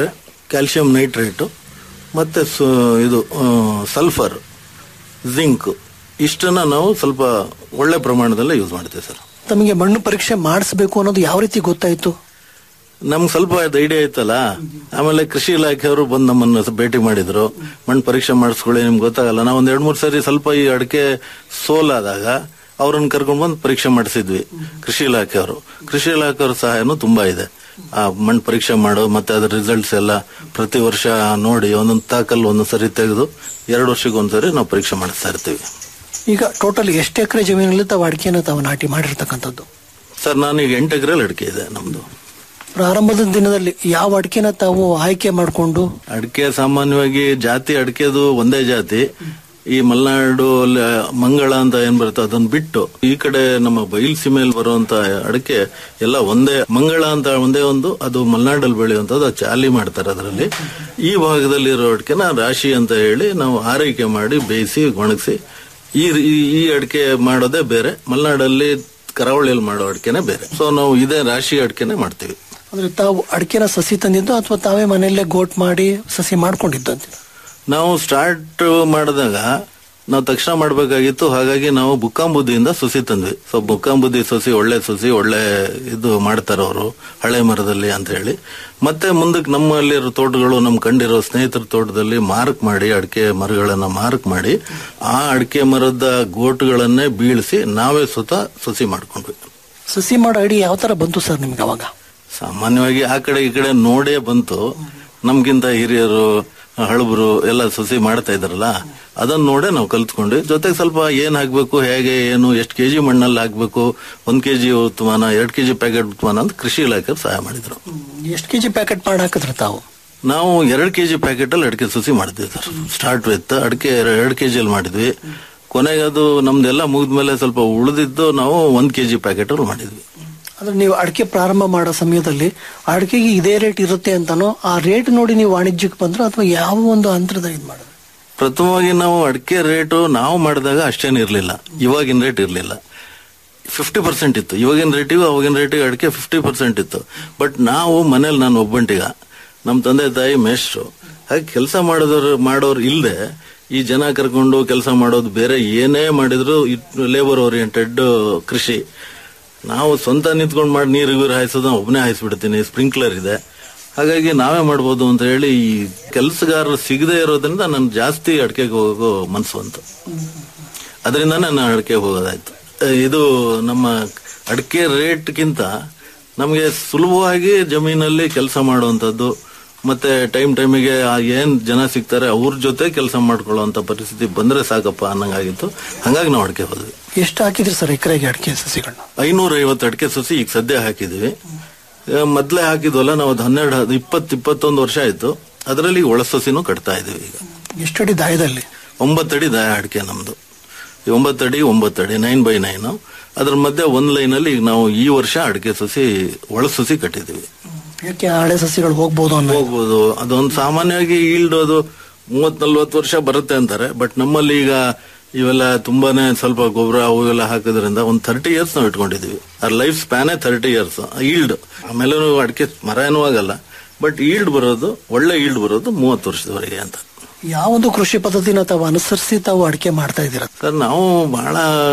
ಕ್ಯಾಲ್ಸಿಯಂ ನೈಟ್ರೇಟು ಮತ್ತೆ ಸು- ಇದು ಆ, ಸಲ್ಫರ್ ಜಿಂಕ್ ಇಷ್ಟನ್ನ ನಾವು ಸ್ವಲ್ಪ ಒಳ್ಳೆ ಪ್ರಮಾಣದಲ್ಲಿ ಯೂಸ್ ಮಾಡ್ತೀವಿ ಸರ್ ತಮಗೆ ಮಣ್ಣು ಪರೀಕ್ಷೆ ಮಾಡಿಸ್ಬೇಕು ಅನ್ನೋದು ಯಾವ ರೀತಿ ಗೊತ್ತಾಯ್ತು ನಮ್ಗೆ ಸ್ವಲ್ಪ ಐಡಿಯಾ ಇತ್ತಲ್ಲ ಆಮೇಲೆ ಕೃಷಿ ಇಲಾಖೆಯವರು ಬಂದು ನಮ್ಮನ್ನು ಭೇಟಿ ಮಾಡಿದ್ರು ಮಣ್ಣು ಪರೀಕ್ಷೆ ಮಾಡಿಸ್ಕೊಳ್ಳಿ ನಿಮ್ಗೆ ಗೊತ್ತಾಗಲ್ಲ ನಾವು ಒಂದ್ ಎರಡ್ ಮೂರು ಸರಿ ಸ್ವಲ್ಪ ಈ ಅಡಿಕೆ ಸೋಲಾದಾಗ ಅವ್ರನ್ನ ಕರ್ಕೊಂಡು ಬಂದು ಪರೀಕ್ಷೆ ಮಾಡಿಸಿದ್ವಿ ಕೃಷಿ ಇಲಾಖೆಯವರು ಕೃಷಿ ಇಲಾಖೆಯವ್ರ ಸಹಾಯನೂ ತುಂಬಾ ಇದೆ ಆ ಮಣ್ಣು ಪರೀಕ್ಷೆ ಮಾಡೋ ಮತ್ತೆ ಅದ್ರ ರಿಸಲ್ಟ್ಸ್ ಎಲ್ಲ ಪ್ರತಿ ವರ್ಷ ನೋಡಿ ಒಂದೊಂದು ತಾಕಲ್ ಒಂದೊಂದ್ ಸರಿ ತೆಗೆದು ಎರಡು ವರ್ಷಕ್ಕೆ ಒಂದ್ಸರಿ ನಾವು ಪರೀಕ್ಷೆ ಮಾಡಿಸ್ತಾ ಇರ್ತೀವಿ ಈಗ ಟೋಟಲ್ ಎಷ್ಟು ಎಕರೆ ಜಮೀನಲ್ಲಿ ತಾವು ಅಡಿಕೆನ ತಾವು ನಾಟಿ ಮಾಡಿರ್ತಕ್ಕಂಥದ್ದು ಸರ್ ನಾನು ಈಗ ಎಂಟು ಎಕರೆಲಿ ಅಡಿಕೆ ಇದೆ ನಮ್ದು ಪ್ರಾರಂಭದ ದಿನದಲ್ಲಿ ಯಾವ ಅಡಿಕೆನ ತಾವು ಆಯ್ಕೆ ಮಾಡಿಕೊಂಡು ಅಡಿಕೆ ಸಾಮಾನ್ಯವಾಗಿ ಜಾತಿ ಅಡಿಕೆದು ಒಂದೇ ಜಾತಿ ಈ ಮಲೆನಾಡು ಅಲ್ಲಿ ಮಂಗಳ ಅಂತ ಏನ್ ಬರುತ್ತೆ ಅದನ್ನ ಬಿಟ್ಟು ಈ ಕಡೆ ನಮ್ಮ ಬಯಲು ಸೀಮೆಯಲ್ಲಿ ಬರುವಂತ ಅಡಿಕೆ ಎಲ್ಲ ಒಂದೇ ಮಂಗಳ ಅಂತ ಒಂದೇ ಒಂದು ಅದು ಮಲೆನಾಡಲ್ಲಿ ಬೆಳೆಯುವಂತದ್ದು ಅದು ಚಾಲಿ ಮಾಡ್ತಾರೆ ಅದರಲ್ಲಿ ಈ ಭಾಗದಲ್ಲಿ ಇರೋ ಅಡಿಕೆನ ರಾಶಿ ಅಂತ ಹೇಳಿ ನಾವು ಆರೈಕೆ ಮಾಡಿ ಬೇಯಿಸಿ ಒಣಗಿಸಿ ಈ ಈ- ಈ ಅಡಿಕೆ ಮಾಡೋದೇ ಬೇರೆ ಮಲೆನಾಡಲ್ಲಿ ಕರಾವಳಿಯಲ್ಲಿ ಮಾಡೋ ಅಡಿಕೆನೆ ಬೇರೆ ಸೊ ನಾವು ಇದೇ ರಾಶಿ ಅಡಿಕೆನೆ ಮಾಡ್ತೀವಿ ಅಂದ್ರೆ ತಾವು ಅಡಿಕೆನ ಸಸಿ ತಂದಿದ್ದು ಅಥವಾ ತಾವೇ ಮನೆಯಲ್ಲೇ ಗೋಟ್ ಮಾಡಿ ಸಸಿ ಮಾಡ್ಕೊಂಡಿದ್ದು ಅಂತ ನಾವು ಸ್ಟಾರ್ಟ್ ಮಾಡಿದಾಗ ನಾವು ತಕ್ಷಣ ಮಾಡಬೇಕಾಗಿತ್ತು ಹಾಗಾಗಿ ನಾವು ಬುಕ್ಕಾಂಬುದಿಯಿಂದ ಸಸಿ ತಂದ್ವಿ ಸೊ ಬುಕ್ಕಾಂಬುದಿ ಸಸಿ ಒಳ್ಳೆ ಸಸಿ ಒಳ್ಳೆ ಇದು ಮಾಡ್ತಾರೆ ಅವರು ಹಳೆ ಮರದಲ್ಲಿ ಅಂತ ಹೇಳಿ ಮತ್ತೆ ಮುಂದಕ್ಕೆ ನಮ್ಮಲ್ಲಿರೋ ತೋಟಗಳು ನಮ್ ಕಂಡಿರೋ ಸ್ನೇಹಿತರ ತೋಟದಲ್ಲಿ ಮಾರ್ಕ್ ಮಾಡಿ ಅಡಿಕೆ ಮರಗಳನ್ನ ಮಾರ್ಕ್ ಮಾಡಿ ಆ ಅಡಿಕೆ ಮರದ ಗೋಟುಗಳನ್ನೇ ಬೀಳಿಸಿ ನಾವೇ ಸ್ವತಃ ಸಸಿ ಮಾಡ್ಕೊಂಡ್ವಿ ಸಸಿ ಮಾಡೋ ಐಡಿ ಯಾವ ತರ ಬಂತು ಸರ್ ನಿಮ್ಗೆ ಅವಾಗ ಸಾಮಾನ್ಯವಾಗಿ ಆ ಕಡೆ ಈ ಕಡೆ ನೋಡೇ ಬಂತು ನಮ್ಗಿಂತ ಹಿರಿಯರು ಹಳಬರು ಎಲ್ಲ ಸಸಿ ಮಾಡ್ತಾ ಇದಾರಲ್ಲ ಅದನ್ನ ನೋಡೇ ನಾವು ಕಲ್ತ್ಕೊಂಡ್ವಿ ಜೊತೆಗೆ ಸ್ವಲ್ಪ ಏನ್ ಹಾಕ್ಬೇಕು ಹೇಗೆ ಏನು ಎಷ್ಟು ಕೆಜಿ ಮಣ್ಣಲ್ಲಿ ಹಾಕ್ಬೇಕು ಒಂದ್ ಕೆಜಿ ಉತ್ಮಾನ ಎರಡ್ ಕೆಜಿ ಪ್ಯಾಕೆಟ್ ಉತ್ಮಾನ ಅಂತ ಕೃಷಿ ಇಲಾಖೆ ಸಹಾಯ ಮಾಡಿದ್ರು ಎಷ್ಟು ಕೆಜಿ ಪ್ಯಾಕೆಟ್ ಮಾಡಿ ಹಾಕಿದ್ರ ತಾವು ನಾವು ಎರಡ್ ಕೆಜಿ ಪ್ಯಾಕೆಟ್ ಅಲ್ಲಿ ಅಡಿಕೆ ಸಸಿ ಮಾಡಿದ್ವಿ ಸರ್ ಸ್ಟಾರ್ಟ್ ವಿತ್ ಅಡಿಕೆ ಎರಡ್ ಕೆಜಿ ಅಲ್ಲಿ ಮಾಡಿದ್ವಿ ಕೊನೆಗೆ ಅದು ನಮ್ದೆಲ್ಲ ಮುಗಿದ್ಮೇಲೆ ಸ್ವಲ್ಪ ಉಳಿದಿದ್ದು ನಾವು ಒಂದ್ ಕೆಜಿ ಪ್ಯಾಕೆಟ್ ಅಲ್ಲಿ ಮಾಡಿದ್ವಿ ಅಂದ್ರೆ ನೀವು ಅಡಿಕೆ ಪ್ರಾರಂಭ ಮಾಡೋ ಸಮಯದಲ್ಲಿ ಅಡಿಕೆಗೆ ಇದೇ ರೇಟ್ ಇರುತ್ತೆ ಅಂತಾನೋ ಆ ರೇಟ್ ನೋಡಿ ನೀವು ವಾಣಿಜ್ಯಕ್ಕೆ ಬಂದ್ರೆ ಅಥವಾ ಯಾವ ಒಂದು ಅಂತರದ ಇದು ಮಾಡಿದ್ರೆ ಪ್ರಥಮವಾಗಿ ನಾವು ಅಡಿಕೆ ರೇಟು ನಾವು ಮಾಡಿದಾಗ ಅಷ್ಟೇನು ಇರಲಿಲ್ಲ ಇವಾಗಿನ ರೇಟ್ ಇರಲಿಲ್ಲ ಫಿಫ್ಟಿ ಪರ್ಸೆಂಟ್ ಇತ್ತು ಇವಾಗಿನ ರೇಟಿಗೂ ಅವಾಗಿನ ರೇಟಿಗೆ ಅಡಿಕೆ ಫಿಫ್ಟಿ ಪರ್ಸೆಂಟ್ ಇತ್ತು ಬಟ್ ನಾವು ಮನೇಲಿ ನಾನು ಒಬ್ಬಂಟಿಗ ನಮ್ಮ ತಂದೆ ತಾಯಿ ಮೇಷ್ಟ್ರು ಹಾಗೆ ಕೆಲಸ ಮಾಡೋದ್ರ ಮಾಡೋರು ಇಲ್ಲದೆ ಈ ಜನ ಕರ್ಕೊಂಡು ಕೆಲಸ ಮಾಡೋದು ಬೇರೆ ಏನೇ ಮಾಡಿದ್ರು ಲೇಬರ್ ಓರಿಯೆಂಟೆಡ್ ಕೃಷಿ ನಾವು ಸ್ವಂತ ನಿಂತ್ಕೊಂಡು ಮಾಡಿ ನೀರು ಗೀರು ಹಾಯಿಸೋದು ಒಬ್ಬನೇ ಹಾಯಿಸ್ಬಿಡ್ತೀನಿ ಸ್ಪ್ರಿಂಕ್ಲರ್ ಇದೆ ಹಾಗಾಗಿ ನಾವೇ ಮಾಡ್ಬೋದು ಅಂತ ಹೇಳಿ ಈ ಕೆಲಸಗಾರರು ಸಿಗದೆ ಇರೋದ್ರಿಂದ ನನ್ ಜಾಸ್ತಿ ಅಡಿಕೆಗೆ ಹೋಗೋ ಮನ್ಸು ಅಂತ ಅದರಿಂದಾನೇ ನಾನು ಅಡಿಕೆಗೆ ಹೋಗೋದಾಯ್ತು ಅಹ್, ಇದು ನಮ್ಮ ಅಡಿಕೆ ರೇಟ್ಗಿಂತ ನಮಗೆ ಸುಲಭವಾಗಿ ಜಮೀನಲ್ಲಿ ಕೆಲಸ ಮಾಡುವಂಥದ್ದು ಮತ್ತೆ ಟೈಮ್ ಟೈಮಿಗೆ ಏನ್ ಜನ ಸಿಗ್ತಾರೆ ಅವ್ರ ಜೊತೆ ಕೆಲಸ ಮಾಡ್ಕೊಳ್ಳುವಂತ ಪರಿಸ್ಥಿತಿ ಬಂದ್ರೆ ಸಾಕಪ್ಪ ಅನ್ನಂಗಾಗಿತ್ತು ಹಂಗಾಗಿ ನಾವು ಅಡಿಕೆ ಹೋದ್ವಿ ಎಷ್ಟು ಹಾಕಿದ್ರಿ ಸರ್ ಎಕರೆಗೆ ಅಡಿಕೆ ಸಸಿಗಳನ್ನ ಐನೂರ ಐವತ್ತು ಅಡಿಕೆ ಸಸಿ ಈಗ ಸದ್ಯ ಹಾಕಿದೀವಿ ಆ, ಮೊದ್ಲೇ ಹಾಕಿದ್ವಲ್ಲ ನಾವು ಅದು ಹನ್ನೆರಡು ಹದ್- ಇಪ್ಪತ್ತು ಇಪ್ಪತ್ತೊಂದು ವರ್ಷ ಆಯ್ತು ಅದರಲ್ಲಿ ಒಳ ಸಸಿನೂ ಕಟ್ತಾ ಇದೀವಿ ಈಗ ಎಷ್ಟಡಿ ದಾಯದಲ್ಲಿ ಒಂಬತ್ತಡಿ ದಾಯ ಅಡಿಕೆ ನಮ್ದು ಈ ಒಂಬತ್ತಡಿ ಒಂಬತ್ತಡಿ ನೈನ್ ಬೈ ನೈನ್ ಅದ್ರ ಮಧ್ಯೆ ಒಂದ್ ಲೈನ್ ಅಲ್ಲಿ ಈಗ ನಾವು ಈ ವರ್ಷ ಅಡಿಕೆ ಸಸಿ ಒಳ ಸಸಿ ಕಟ್ಟಿದೀವಿ ಯಾಕೆ ಹಳೆ ಸಸಿಗಳು ಹೋಗ್ಬೋದು ಅನ್ನೋ ಹೋಗ್ಬೋದು ಅದೊಂದು ಸಾಮಾನ್ಯವಾಗಿ ಈಲ್ಡ್ ಅದು ಮೂವತ್ ನಲ್ವತ್ತು ವರ್ಷ ಬರುತ್ತೆ ಅಂತಾರೆ ಬಟ್ ನಮ್ಮಲ್ಲಿ ಈಗ ಇವೆಲ್ಲ ತುಂಬಾನೇ ಸ್ವಲ್ಪ ಗೊಬ್ಬರ ಅವು ಇವೆಲ್ಲ ಹಾಕೋದ್ರಿಂದ ಒಂದು ಥರ್ಟಿ ಇಯರ್ಸ್ ನಾವು ಇಟ್ಕೊಂಡಿದೀವಿ ಅದ್ರ ಲೈಫ್ ಸ್ಪ್ಯಾನೇ ಥರ್ಟಿ ಇಯರ್ಸ್ ಈಲ್ಡ್ ಆಮೇಲೆ ಅಡಿಕೆ ಮರ ಏನೂ ಆಗಲ್ಲ ಬಟ್ ಈಲ್ಡ್ ಬರೋದು ಒಳ್ಳೆ ಈಲ್ಡ್ ಬರೋದು ಮೂವತ್ತು ವರ್ಷದವರೆಗೆ ಅಂತ ಯಾವೊಂದು ಕೃಷಿ ಪದ್ಧತಿನ ತಾವು ಅನುಸರಿಸಿ ತಾವು ಅಡಿಕೆ ಮಾಡ್ತಾ ಇದ್ದೀರಾ ಸರ್ ನಾವು ಬಹಳ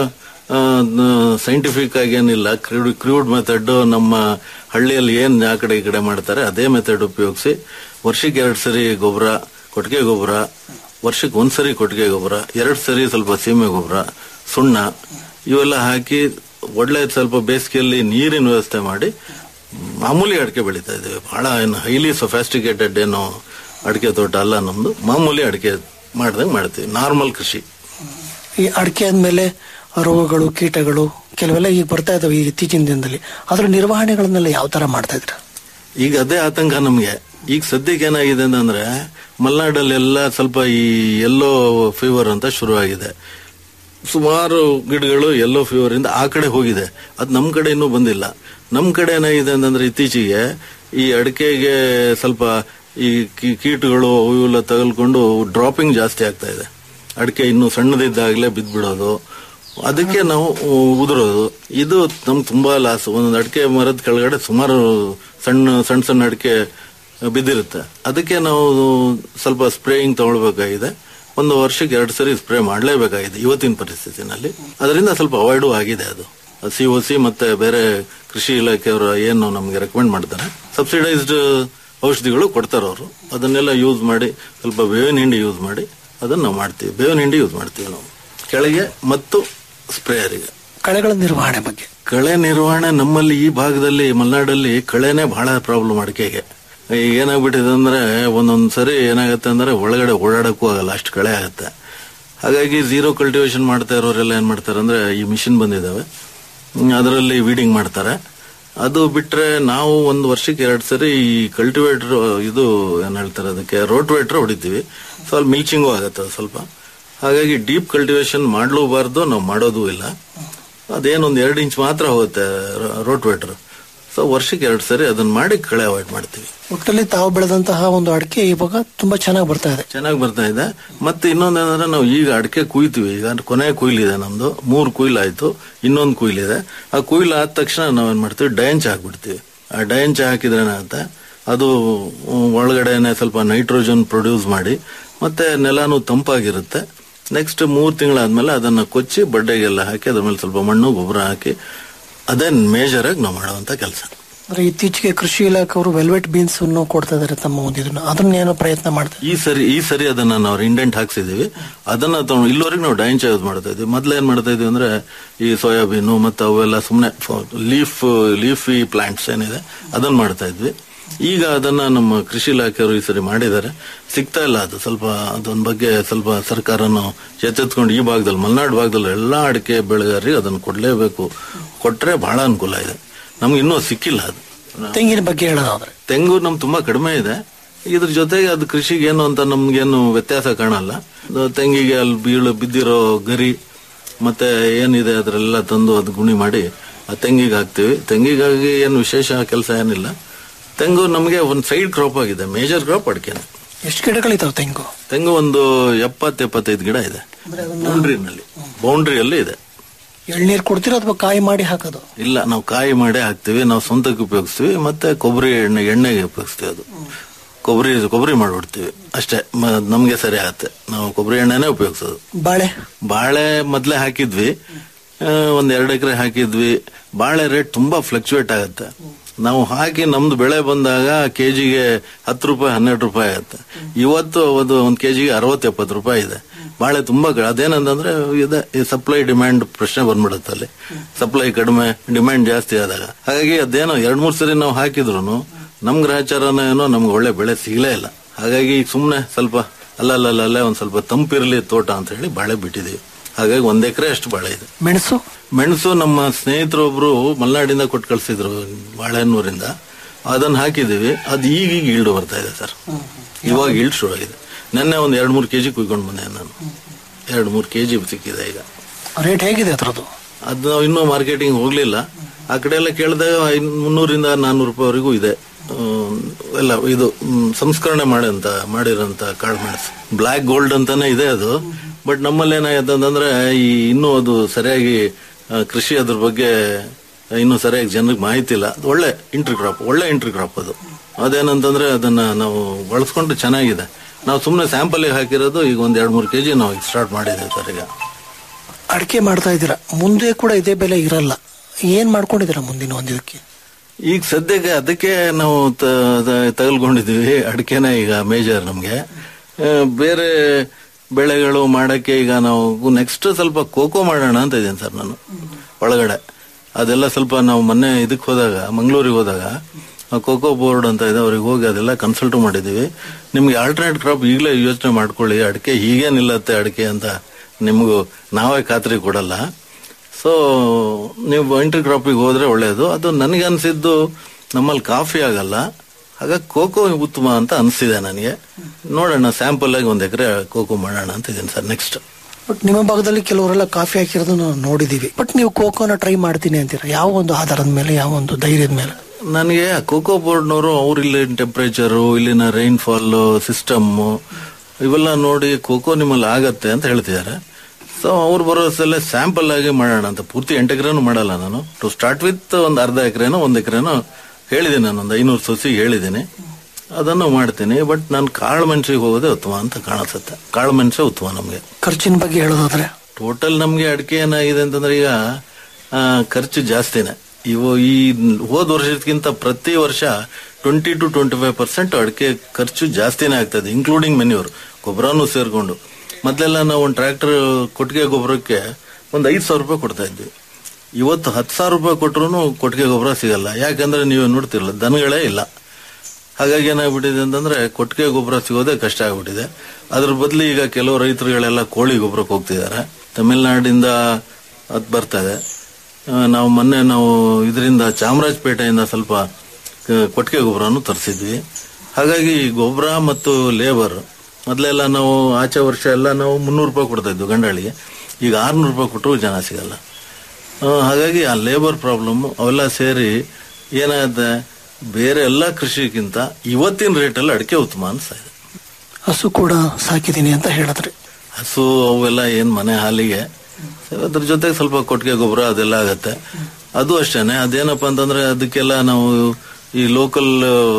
ಸೈಂಟಿಫಿಕ್ ಆಗಿ ಏನಿಲ್ಲ ಕ್ರೂಡ್ ಕ್ರೂಡ್ ಮೆಥಡ್ ನಮ್ಮ ಹಳ್ಳಿಯಲ್ಲಿ ಏನ್ ಆ ಕಡೆ ಈ ಕಡೆ ಮಾಡ್ತಾರೆ ಅದೇ ಮೆಥಡ್ ಉಪಯೋಗಿಸಿ ವರ್ಷಕ್ಕೆ ಎರಡು ಸರಿ ಗೊಬ್ಬರ ಕೊಟ್ಟಿಗೆ ಗೊಬ್ಬರ ವರ್ಷಕ್ಕೆ ಒಂದ್ಸರಿ ಕೊಟ್ಟಿಗೆ ಗೊಬ್ಬರ ಎರಡು ಸರಿ ಸ್ವಲ್ಪ ಸೀಮೆ ಗೊಬ್ಬರ ಸುಣ್ಣ ಇವೆಲ್ಲ ಹಾಕಿ ಒಳ್ಳೆ ಸ್ವಲ್ಪ ಬೇಸಿಗೆಯಲ್ಲಿ ನೀರಿನ ವ್ಯವಸ್ಥೆ ಮಾಡಿ ಮಾಮೂಲಿ ಅಡಿಕೆ ಬೆಳೀತಾ ಇದ್ದೇವೆ ಬಹಳ ಏನು ಹೈಲಿ ಸೊಫ್ಯಾಸ್ಟಿಕೇಟೆಡ್ ಏನು ಅಡಿಕೆ ತೋಟ ಅಲ್ಲ ನಮ್ದು ಮಾಮೂಲಿ ಅಡಿಕೆ ಮಾಡ್ದಂಗೆ ಮಾಡ್ತೀವಿ ನಾರ್ಮಲ್ ಕೃಷಿ ಈ ಅಡಿಕೆ ಆದ್ಮೇಲೆ ರೋಗಗಳು ಕೀಟಗಳು ಕೆಲವೆಲ್ಲ ಈಗ ಬರ್ತಾ ಇದಾವೆ ಈ ಇತ್ತೀಚಿನ ದಿನದಲ್ಲಿ ಅದ್ರ ನಿರ್ವಹಣೆಗಳನ್ನೆಲ್ಲ ಯಾವ ತರ ಮಾಡ್ತಾ ಇದ್ರ ಈಗ ಅದೇ ಆತಂಕ ನಮ್ಗೆ ಈಗ ಸದ್ಯಕ್ಕೆ ಏನಾಗಿದೆ ಅಂತಂದ್ರೆ ಮಲೆನಾಡಲ್ಲೆಲ್ಲ ಸ್ವಲ್ಪ ಈ ಎಲ್ಲೋ ಫೀವರ್ ಅಂತ ಶುರುವಾಗಿದೆ ಸುಮಾರು ಗಿಡಗಳು ಎಲ್ಲೋ ಫೀವರ್ ಇಂದ ಆ ಕಡೆ ಹೋಗಿದೆ ಅದು ನಮ್ ಕಡೆ ಇನ್ನೂ ಬಂದಿಲ್ಲ ನಮ್ ಕಡೆ ಏನಾಗಿದೆ ಅಂತಂದ್ರೆ ಇತ್ತೀಚೆಗೆ ಈ ಅಡಿಕೆಗೆ ಸ್ವಲ್ಪ ಈ ಕೀ- ಕೀಟಗಳು ಅವು ಇವೆಲ್ಲ ತಗಲ್ಕೊಂಡು ಡ್ರಾಪಿಂಗ್ ಜಾಸ್ತಿ ಆಗ್ತಾ ಇದೆ ಅಡಿಕೆ ಇನ್ನು ಸಣ್ಣದಿದ್ದಾಗಲೇ ಬಿದ್ದ್ಬಿಡೋದು ಅದಕ್ಕೆ ನಾವು ಉದುರೋದು ಇದು ನಮ್ಗೆ ತುಂಬಾ ಲಾಸ್ ಒಂದೊಂದು ಅಡಿಕೆ ಮರದ ಕೆಳಗಡೆ ಸುಮಾರು ಸಣ್ಣ ಸಣ್ಣ ಸಣ್ಣ ಅಡಿಕೆ ಬಿದ್ದಿರುತ್ತೆ ಅದಕ್ಕೆ ನಾವು ಸ್ವಲ್ಪ ಸ್ಪ್ರೇಯಿಂಗ್ ತಗೊಳ್ಬೇಕಾಗಿದೆ ಒಂದು ವರ್ಷಕ್ಕೆ ಎರಡು ಸರಿ ಸ್ಪ್ರೇ ಮಾಡಲೇಬೇಕಾಗಿದೆ ಇವತ್ತಿನ ಪರಿಸ್ಥಿತಿನಲ್ಲಿ ಅದರಿಂದ ಸ್ವಲ್ಪ ಅವಾಯ್ಡು ಆಗಿದೆ ಅದು ಸಿ ಒ ಸಿ ಮತ್ತೆ ಬೇರೆ ಕೃಷಿ ಇಲಾಖೆಯವರು ಏನು ನಮಗೆ ರೆಕಮೆಂಡ್ ಮಾಡ್ತಾರೆ ಸಬ್ಸಿಡೈಸ್ಡ್ ಔಷಧಿಗಳು ಕೊಡ್ತಾರೆ ಅವರು ಅದನ್ನೆಲ್ಲ ಯೂಸ್ ಮಾಡಿ ಸ್ವಲ್ಪ ಬೇವಿನ ಹಿಂಡಿ ಯೂಸ್ ಮಾಡಿ ಅದನ್ನ ನಾವು ಮಾಡ್ತೀವಿ ಬೇವಿನ ಹಿಂಡಿ ಯೂಸ್ ಮಾಡ್ತೀವಿ ನಾವು ಕೆಳಗೆ ಮತ್ತು ಸ್ಪ್ರೇಯರಿಗೆ ಕಳೆಗಳ ನಿರ್ವಹಣೆ ಬಗ್ಗೆ ಕಳೆ ನಿರ್ವಹಣೆ ನಮ್ಮಲ್ಲಿ ಈ ಭಾಗದಲ್ಲಿ ಮಲೆನಾಡಲ್ಲಿ ಕಳೆನೇ ಬಹಳ ಪ್ರಾಬ್ಲಮ್ ಅಡಿಕೆಗೆ ಈಗ ಏನಾಗ್ಬಿಟ್ಟಿದೆ ಅಂದ್ರೆ ಒಂದೊಂದ್ ಸರಿ ಏನಾಗುತ್ತೆ ಅಂದ್ರೆ ಒಳಗಡೆ ಓಡಾಡಕ್ಕೂ ಆಗಲ್ಲ ಅಷ್ಟು ಕಳೆ ಆಗುತ್ತೆ ಹಾಗಾಗಿ ಝೀರೋ ಕಲ್ಟಿವೇಶನ್ ಮಾಡ್ತಾ ಇರೋರೆಲ್ಲ ಏನ್ ಮಾಡ್ತಾರೆ ಅಂದ್ರೆ ಈ ಮಿಷಿನ್ ಬಂದಿದ್ದಾವೆ ಅದರಲ್ಲಿ ವೀಡಿಂಗ್ ಮಾಡ್ತಾರೆ ಅದು ಬಿಟ್ರೆ ನಾವು ಒಂದು ವರ್ಷಕ್ಕೆ ಎರಡು ಸರಿ ಈ ಕಲ್ಟಿವೇಟರ್ ಇದು ಏನ್ ಹೇಳ್ತಾರೆ ಅದಕ್ಕೆ ರೋಟ್ವೇಟ್ರ್ ಹೊಡಿತೀವಿ ಸ್ವಲ್ಪ ಮಿಲ್ಚಿಂಗು ಆಗುತ್ತೆ ಅದು ಸ್ವಲ್ಪ ಹಾಗಾಗಿ ಡೀಪ್ ಕಲ್ಟಿವೇಶನ್ ಮಾಡ್ಲೂಬಾರ್ದು ನಾವು ಮಾಡೋದು ಇಲ್ಲ ಅದೇನೊಂದು ಎರಡು ಇಂಚ್ ಮಾತ್ರ ಹೋಗುತ್ತೆ ರೋಟ್ವೇಟ್ರ್ ಸೊ ವರ್ಷಕ್ಕೆ ಎರಡು ಸರಿ ಅದನ್ನ ಮಾಡಿ ಕಳೆ ಅವಾಯ್ಡ್ ಮಾಡ್ತೀವಿ ಒಟ್ಟಲ್ಲಿ ತಾವು ಬೆಳೆದಂತಹ ಒಂದು ಅಡಿಕೆ ಇವಾಗ ತುಂಬಾ ಚೆನ್ನಾಗಿ ಬರ್ತಾ ಇದೆ ಚೆನ್ನಾಗಿ ಬರ್ತಾ ಇದೆ ಮತ್ತೆ ಇನ್ನೊಂದೇನಂದ್ರೆ ನಾವು ಈಗ ಅಡಿಕೆ ಕುಯ್ತೀವಿ ಈಗ ಕೊನೆ ಕುಯ್ಲಿದೆ ನಮ್ದು ಮೂರು ಕುಯ್ಲ್ ಆಯ್ತು ಇನ್ನೊಂದು ಕುಯ್ಲಿದೆ ಆ ಕುಯ್ಲ್ ಆದ ತಕ್ಷಣ ನಾವೇನ್ ಮಾಡ್ತೀವಿ ಡಯಂಚ್ ಹಾಕ್ಬಿಡ್ತೀವಿ ಆ ಡಯಂಚ್ ಹಾಕಿದ್ರೆ ಏನಾಗುತ್ತೆ ಅದು ಒಳಗಡೆನೆ ಸ್ವಲ್ಪ ನೈಟ್ರೋಜನ್ ಪ್ರೊಡ್ಯೂಸ್ ಮಾಡಿ ಮತ್ತೆ ನೆಲನೂ ತಂಪಾಗಿರುತ್ತೆ ನೆಕ್ಸ್ಟ್ ಮೂರು ತಿಂಗಳಾದ್ಮೇಲೆ ಅದನ್ನ ಕೊಚ್ಚಿ ಬಡ್ಡೆಗೆಲ್ಲ ಹಾಕಿ ಅದ್ರ ಮೇಲೆ ಸ್ವಲ್ಪ ಮಣ್ಣು ಗೊಬ್ಬರ ಹಾಕಿ ಅದೇ ಮೇಜರ್ ಆಗಿ ನಾವು ಮಾಡುವಂತ ಕೆಲಸ ಅಂದ್ರೆ ಇತ್ತೀಚೆಗೆ ಕೃಷಿ ಇಲಾಖೆಯವರು ವೆಲ್ವೆಟ್ ಬೀನ್ಸ್ ಅನ್ನು ಕೊಡ್ತಾ ಇದಾರೆ ತಮ್ಮ ಒಂದು ಇದನ್ನ ಅದನ್ನ ಏನೋ ಪ್ರಯತ್ನ ಮಾಡ್ತಾರೆ ಈ ಸರಿ ಈ ಸರಿ ಅದನ್ನ ನಾವು ಇಂಡೆಂಟ್ ಹಾಕ್ಸಿದೀವಿ ಅದನ್ನ ತಗೊಂಡು ಇಲ್ಲಿವರೆಗೆ ನಾವು ಡೈಂಚ ಯೂಸ್ ಮಾಡ್ತಾ ಇದ್ವಿ ಮೊದ್ಲು ಏನ್ ಮಾಡ್ತಾ ಇದ್ವಿ ಅಂದ್ರೆ ಈ ಸೋಯಾಬೀನು ಮತ್ತೆ ಅವೆಲ್ಲ ಸುಮ್ಮನೆ ಲೀಫ್ ಲೀಫಿ ಪ್ಲಾಂಟ್ಸ್ ಏನಿದೆ ಅದನ್ನ ಮಾಡ್ತಾ ಇದ್ವಿ ಈಗ ಅದನ್ನ ನಮ್ಮ ಕೃಷಿ ಇಲಾಖೆಯವರು ಈ ಸರಿ ಮಾಡಿದ್ದಾರೆ ಸಿಗ್ತಾ ಇಲ್ಲ ಅದು ಸ್ವಲ್ಪ ಅದೊಂದ್ ಬಗ್ಗೆ ಸ್ವಲ್ಪ ಸರ್ಕಾರನು ಎಚ್ಚೆತ್ಕೊಂಡು ಈ ಭಾಗದಲ್ಲಿ ಮಲೆನಾಡು ಭಾಗದಲ್ಲಿ ಎಲ್ಲಾ ಅಡಿಕೆ ಬೆಳೆಗಾರರಿಗೆ ಅದನ್ನ ಕೊಡ್ಲೇಬೇಕು ಕೊಟ್ರೆ ಬಹಳ ಅನುಕೂಲ ಇದೆ ನಮ್ಗೆ ಇನ್ನೂ ಸಿಕ್ಕಿಲ್ಲ ಅದು ತೆಂಗಿನ ಬಗ್ಗೆ ಹೇಳೋದಾದ್ರೆ ತೆಂಗು ನಮ್ ತುಂಬಾ ಕಡಿಮೆ ಇದೆ ಇದ್ರ ಜೊತೆಗೆ ಅದು ಕೃಷಿಗೆ ಏನು ಅಂತ ನಮ್ಗೇನು ವ್ಯತ್ಯಾಸ ಕಾಣಲ್ಲ ಅದು ತೆಂಗಿಗೆ ಅಲ್ಲಿ ಬೀಳು ಬಿದ್ದಿರೋ ಗರಿ ಮತ್ತೆ ಏನಿದೆ ಅದರೆಲ್ಲ ತಂದು ಅದು ಗುಣಿ ಮಾಡಿ ಆ ತೆಂಗಿಗೆ ಹಾಕ್ತಿವಿ ತೆಂಗಿಗಾಗಿ ಏನು ವಿಶೇಷ ಕೆಲಸ ಏನಿಲ್ಲ ತೆಂಗು ನಮಗೆ ಒಂದು ಸೈಡ್ ಕ್ರಾಪ್ ಆಗಿದೆ ಮೇಜರ್ ಕ್ರಾಪ್ ಅಡಿಕೆನೆ ಎಷ್ಟು ಗಿಡಗಳಿದಾವೆ ತೆಂಗು ತೆಂಗು ಒಂದು ಎಪ್ಪತ್ತು ಎಪ್ಪತ್ತೈದು ಗಿಡ ಇದೆ ಬೌಂಡ್ರಿನಲ್ಲಿ ಬೌಂಡ್ರಿಯಲ್ಲಿ ಇದೆ ಎಳ್ನೀರ್ ಕೊಡ್ತೀರಾ ಅಥವಾ ಕಾಯಿ ಮಾಡಿ ಹಾಕೋದು ಇಲ್ಲ ನಾವು ಕಾಯಿ ಮಾಡೇ ಹಾಕ್ತಿವಿ ನಾವು ಸ್ವಂತಕ್ಕೆ ಉಪಯೋಗಿಸ್ತೀವಿ ಮತ್ತೆ ಕೊಬ್ಬರಿ ಎಣ್ಣೆ ಎಣ್ಣೆಗೆ ಉಪಯೋಗಿಸ್ತೀವಿ ಅದು ಕೊಬ್ಬರಿ ಕೊಬ್ಬರಿ ಮಾಡ್ಬಿಡ್ತೀವಿ ಅಷ್ಟೇ ಮ- ನಮ್ಗೆ ಸರಿ ಆಗತ್ತೆ ನಾವು ಕೊಬ್ಬರಿ ಎಣ್ಣೆನೇ ಉಪಯೋಗಿಸೋದು ಬಾಳೆ ಬಾಳೆ ಮೊದ್ಲೇ ಹಾಕಿದ್ವಿ ಆ, ಒಂದ್ ಎರಡು ಎಕರೆ ಹಾಕಿದ್ವಿ ಬಾಳೆ ರೇಟ್ ತುಂಬಾ ಫ್ಲಕ್ಚುಯೇಟ್ ಆಗುತ್ತೆ ನಾವು ಹಾಕಿ ನಮ್ದು ಬೆಳೆ ಬಂದಾಗ ಕೆಜಿಗೆ ಹತ್ತು ರೂಪಾಯಿ ಹನ್ನೆರಡು ರೂಪಾಯಿ ಆಗುತ್ತೆ ಇವತ್ತು ಅದು ಒಂದ್ ಕೆಜಿಗೆ ಅರವತ್ತು ಎಪ್ಪತ್ತು ರೂಪಾಯಿ ಇದೆ ಬಾಳೆ ತುಂಬಾ ಕ- ಅದೇನಂತಂದ್ರೆ ಇದೆ ಈ ಸಪ್ಲೈ ಡಿಮ್ಯಾಂಡ್ ಪ್ರಶ್ನೆ ಬಂದ್ಬಿಡುತ್ತೆ ಅಲ್ಲಿ ಸಪ್ಲೈ ಕಡಿಮೆ ಡಿಮ್ಯಾಂಡ್ ಜಾಸ್ತಿ ಆದಾಗ ಹಾಗಾಗಿ ಅದೇನೋ ಎರಡ್ ಮೂರ್ ಸರಿ ನಾವು ಹಾಕಿದ್ರು ನಮ್ ಗ್ರಹಚಾರನ ಏನೋ ನಮ್ಗೆ ಒಳ್ಳೆ ಬೆಳೆ ಸಿಗ್ಲೇ ಇಲ್ಲ ಹಾಗಾಗಿ ಸುಮ್ನೆ ಸ್ವಲ್ಪ ಅಲ್ಲಲ್ಲಲ್ಲೇ ಒಂದ್ ಸ್ವಲ್ಪ ತಂಪಿರಲಿ ತೋಟ ಅಂತ ಹೇಳಿ ಬಾಳೆ ಬಿಟ್ಟಿದೀವಿ ಹಾಗಾಗಿ ಒಂದ್ ಎಕರೆ ಅಷ್ಟು ಬಾಳೆ ಇದೆ ಮೆಣಸು ಮೆಣಸು ನಮ್ಮ ಸ್ನೇಹಿತರೊಬ್ರು ಮಲೆನಾಡಿಂದ ಕೊಟ್ಟು ಕಳ್ಸಿದ್ರು ಬಾಳೆಹನ್ನೂರಿಂದ ಅದನ್ನ ಹಾಕಿದೀವಿ ಅದು ಈಗೀಗ ಈಲ್ಡು ಬರ್ತಾ ಇದೆ ಸರ್ ಇವಾಗ ಈಲ್ಡ್ ಶುರು ಆಗಿದೆ ನೆನ್ನೆ ಒಂದ್ ಎರಡ್ ಮೂರು ಕೆಜಿ ಕುಯ್ಕೊಂಡು ಬಂದೆ ನಾನು ಎರಡ್ ಮೂರು ಕೆಜಿ ಸಿಕ್ಕಿದೆ ಈಗ ರೇಟ್ ಹೇಗಿದೆ ಅದ್ರದ್ದು ಅದು ನಾವು ಇನ್ನೂ ಮಾರ್ಕೆಟಿಂಗ್ ಹೋಗ್ಲಿಲ್ಲ ಆ ಕಡೆ ಎಲ್ಲ ಕೇಳಿದಾಗ ಐನ್- ಮುನ್ನೂರಿಂದ ನಾನ್ನೂರು ರೂಪಾಯಿವರೆಗೂ ಇದೆ ಹ್ಮ್, ಎಲ್ಲ ಇದು ಹ್ಮ್, ಸಂಸ್ಕರಣೆ ಮಾಡಂತ ಮಾಡಿರೋಂತ ಕಾಳು ಮೆಣಸು ಬ್ಲ್ಯಾಕ್ ಗೋಲ್ಡ್ ಅಂತಾನೆ ಇದೆ ಅದು ಬಟ್ ನಮ್ಮಲ್ಲಿ ಏನಾಗುತ್ತೆ ಅಂತಂದ್ರೆ ಈ ಇನ್ನೂ ಅದು ಸರಿಯಾಗಿ ಆ, ಕೃಷಿ ಅದ್ರ ಬಗ್ಗೆ ಇನ್ನೂ ಸರಿಯಾಗಿ ಜನರಿಗೆ ಮಾಹಿತಿ ಇಲ್ಲ ಅದು ಒಳ್ಳೆ ಇಂಟ್ರಿ ಕ್ರಾಪ್ ಒಳ್ಳೆ ಇಂಟ್ರಿ ಕ್ರಾಪ್ ಅದು ಅದೇನಂತಂದ್ರೆ ಅದನ್ನ ನಾವು ಬಳಸ್ಕೊಂಡು ಚೆನ್ನಾಗಿದೆ ನಾವು ಸುಮ್ಮನೆ ಸ್ಯಾಂಪಲ್ ಹಾಕಿರೋದು ಈಗ ಒಂದ್ ಎರಡ್ ಮೂರು ಕೆಜಿ ನಾವು ಸ್ಟಾರ್ಟ್ ಮಾಡಿದ್ದೇವೆ ಸರ್ ಈಗ ಅಡಿಕೆ ಮಾಡ್ತಾ ಇದ್ದೀರಾ ಮುಂದೆ ಕೂಡ ಇದೇ ಬೆಲೆ ಇರಲ್ಲ ಏನ್ ಮಾಡ್ಕೊಂಡಿದ್ದೀರಾ ಮುಂದಿನ ಒಂದು ಇದಕ್ಕೆ ಈಗ ಸದ್ಯಕ್ಕೆ ಅದಕ್ಕೆ ನಾವು ತ- ತ- ತಗಲ್ಕೊಂಡಿದೀವಿ ಅಡಿಕೆನ ಈಗ ಮೇಜರ್ ನಮ್ಗೆ ಆ, ಬೇರೆ ಬೆಳೆಗಳು ಮಾಡಕ್ಕೆ ಈಗ ನಾವು ನೆಕ್ಸ್ಟ್ ಸ್ವಲ್ಪ ಕೋಕೋ ಮಾಡೋಣ ಅಂತ ಇದ್ದೇನೆ ಸರ್ ನಾನು ಒಳಗಡೆ ಅದೆಲ್ಲ ಸ್ವಲ್ಪ ನಾವು ಮೊನ್ನೆ ಇದಕ್ಕೆ ಹೋದಾಗ ಮಂಗಳೂರಿಗೆ ಹೋದಾಗ ಆ ಕೋಕೋ ಬೋರ್ಡ್ ಅಂತ ಇದೆ ಅವ್ರಿಗೆ ಹೋಗಿ ಅದೆಲ್ಲ ಕನ್ಸಲ್ಟ್ ಮಾಡಿದೀವಿ ನಿಮ್ಗೆ ಆಲ್ಟರ್ನೇಟ್ ಕ್ರಾಪ್ ಈಗಲೇ ಯೋಚನೆ ಮಾಡ್ಕೊಳ್ಳಿ ಅಡಿಕೆ ಹೀಗೆ ನಿಲ್ಲತ್ತೆ ಅಡಿಕೆ ಅಂತ ನಿಮಗೂ ನಾವೇ ಖಾತ್ರಿ ಕೊಡಲ್ಲ ಸೊ ನೀವು ಎಂಟ್ರಿ ಕ್ರಾಪಿಗೆ ಹೋದ್ರೆ ಒಳ್ಳೇದು ಅದು ನನಗನ್ಸಿದ್ದು ನಮ್ಮಲ್ಲಿ ಕಾಫಿ ಆಗಲ್ಲ ಹಾಗಾಗಿ ಕೋಕೋ ಉತ್ತಮ ಅಂತ ಅನಿಸಿದೆ ನನಗೆ ನೋಡೋಣ ಸ್ಯಾಂಪಲ್ ಆಗಿ ಒಂದ್ ಎಕರೆ ಕೋಕೋ ಮಾಡೋಣ ಅಂತ ಇದ್ದೀನಿ ಸರ್ ನೆಕ್ಸ್ಟ್ ಬಟ್ ನಿಮ್ಮ ಭಾಗದಲ್ಲಿ ಕೆಲವರೆಲ್ಲ ಕಾಫಿ ಹಾಕಿರೋದನ್ನ ನಾವು ನೋಡಿದೀವಿ ಬಟ್ ನೀವು ಕೋಕೋನ ಟ್ರೈ ಮಾಡ್ತೀನಿ ಅಂತೀರಾ ಯಾವ ಒಂದು ಆಧಾರದ ಮೇಲೆ ಯಾವ ಒಂದು ಧೈರ್ಯದ ಮೇಲೆ ನನಗೆ ಆ ಕೋಕೋ ಬೋರ್ಡ್ನವರು ಅವ್ರ ಇಲ್ಲಿನ ಟೆಂಪರೇಚರು ಇಲ್ಲಿನ ರೈನ್ಫಾಲ್ ಸಿಸ್ಟಮ್ ಇವೆಲ್ಲ ನೋಡಿ ಕೋಕೋ ನಿಮ್ಮಲ್ಲಿ ಆಗತ್ತೆ ಅಂತ ಹೇಳ್ತಿದ್ದಾರೆ ಸೊ ಅವ್ರು ಬರೋಸಲ್ಲೇ ಸ್ಯಾಂಪಲ್ ಆಗಿ ಮಾಡೋಣ ಅಂತ ಪೂರ್ತಿ ಎಂಟು ಎಕರೆನೂ ಮಾಡಲ್ಲ ನಾನು ಟು ಸ್ಟಾರ್ಟ್ ವಿತ್ ಒಂದು ಅರ್ಧ ಎಕರೆನೋ ಒಂದು ಎಕರೆನೋ ಹೇಳಿದ್ದೀನಿ ನಾನು ಒಂದು ಐನೂರು ಸೊಸಿ ಹೇಳಿದ್ದೀನಿ ಅದನ್ನು ಮಾಡ್ತೀನಿ ಬಟ್ ನಾನು ಕಾಳು ಮೆಣಸಿಗೆ ಹೋಗೋದೇ ಉತ್ತಮ ಅಂತ ಕಾಣಿಸುತ್ತೆ ಕಾಳು ಮೆಣಸೇ ಉತ್ತಮ ನಮಗೆ ಖರ್ಚಿನ ಬಗ್ಗೆ ಹೇಳೋದಾದ್ರೆ ಟೋಟಲ್ ನಮಗೆ ಅಡಿಕೆ ಏನಾಗಿದೆ ಅಂತಂದ್ರೆ ಈಗ ಆ, ಖರ್ಚು ಜಾಸ್ತಿನೇ ಇವು ಈ ಹೋದ ವರ್ಷಕ್ಕಿಂತ ಪ್ರತಿ ವರ್ಷ twenty to twenty five percent ಅಡಿಕೆ ಖರ್ಚು ಜಾಸ್ತಿನೇ ಆಗ್ತದೆ ಇನ್ಕ್ಲೂಡಿಂಗ್ ಮೆನ್ಯೂರ್ ಗೊಬ್ಬರನೂ ಸೇರ್ಕೊಂಡು ಮೊದಲೆಲ್ಲ ನಾವು ಒಂದು ಟ್ರ್ಯಾಕ್ಟರ್ ಕೊಟ್ಟಿಗೆ ಗೊಬ್ಬರಕ್ಕೆ ಒಂದು ಐದು ಸಾವಿರ ರೂಪಾಯಿ ಕೊಡ್ತಾ ಇದ್ವಿ ಇವತ್ತು ಹತ್ತು ಸಾವಿರ ರೂಪಾಯಿ ಕೊಟ್ಟರು ಕೊಟ್ಟಿಗೆ ಗೊಬ್ಬರ ಸಿಗಲ್ಲ ಯಾಕಂದ್ರೆ ನೀವು ನೋಡ್ತಿರಲ್ಲ ದನಗಳೇ ಇಲ್ಲ ಹಾಗಾಗಿ ಏನಾಗ್ಬಿಟ್ಟಿದೆ ಅಂತಂದ್ರೆ ಕೊಟ್ಟಿಗೆ ಗೊಬ್ಬರ ಸಿಗೋದೇ ಕಷ್ಟ ಆಗ್ಬಿಟ್ಟಿದೆ ಅದ್ರ ಬದಲು ಈಗ ಕೆಲವು ರೈತರುಗಳೆಲ್ಲ ಕೋಳಿ ಗೊಬ್ಬರಕ್ಕೆ ಹೋಗ್ತಿದ್ದಾರೆ ತಮಿಳ್ನಾಡಿಂದ ಅದು ಬರ್ತಾ ಇದೆ ಆ, ನಾವು ಮೊನ್ನೆ ನಾವು ಇದರಿಂದ ಚಾಮರಾಜಪೇಟೆಯಿಂದ ಸ್ವಲ್ಪ ಕ- ಕೊಟ್ಟಿಗೆ ಗೊಬ್ಬರನು ತರಿಸಿದ್ವಿ ಹಾಗಾಗಿ ಗೊಬ್ಬರ ಮತ್ತು ಲೇಬರ್ ಮೊದಲೆಲ್ಲ ನಾವು ಆಚೆ ವರ್ಷ ಎಲ್ಲ ನಾವು ಮುನ್ನೂರು ರೂಪಾಯಿ ಕೊಡ್ತಾ ಇದ್ವಿ ಗಂಡಾಳಿಗೆ ಈಗ ಆರ್ನೂರು ರೂಪಾಯಿ ಕೊಟ್ಟರು ಜನ ಸಿಗಲ್ಲ ಆ, ಹಾಗಾಗಿ ಆ ಲೇಬರ್ ಪ್ರಾಬ್ಲಮ್ ಅವೆಲ್ಲ ಸೇರಿ ಏನಾಗುತ್ತೆ ಬೇರೆ ಎಲ್ಲ ಕೃಷಿಗಿಂತ ಇವತ್ತಿನ ರೇಟಲ್ಲಿ ಅಡಿಕೆ ಉತ್ತಮ ಅನಿಸ್ತಾ ಇದೆ ಹಸು ಕೂಡ ಸಾಕಿದ್ದೀನಿ ಅಂತ ಹೇಳಿದ್ರಿ ಹಸು ಅವೆಲ್ಲ ಏನ್ ಮನೆ ಹಾಲಿಗೆ ಅದ್ರ ಜೊತೆಗೆ ಸ್ವಲ್ಪ ಕೊಟ್ಟಿಗೆ ಗೊಬ್ಬರ ಅದೆಲ್ಲ ಆಗತ್ತೆ ಅದು ಅಷ್ಟೇನೆ ಅದೇನಪ್ಪ ಅಂತಂದ್ರೆ ಅದಕ್ಕೆಲ್ಲ ನಾವು ಈ ಲೋಕಲ್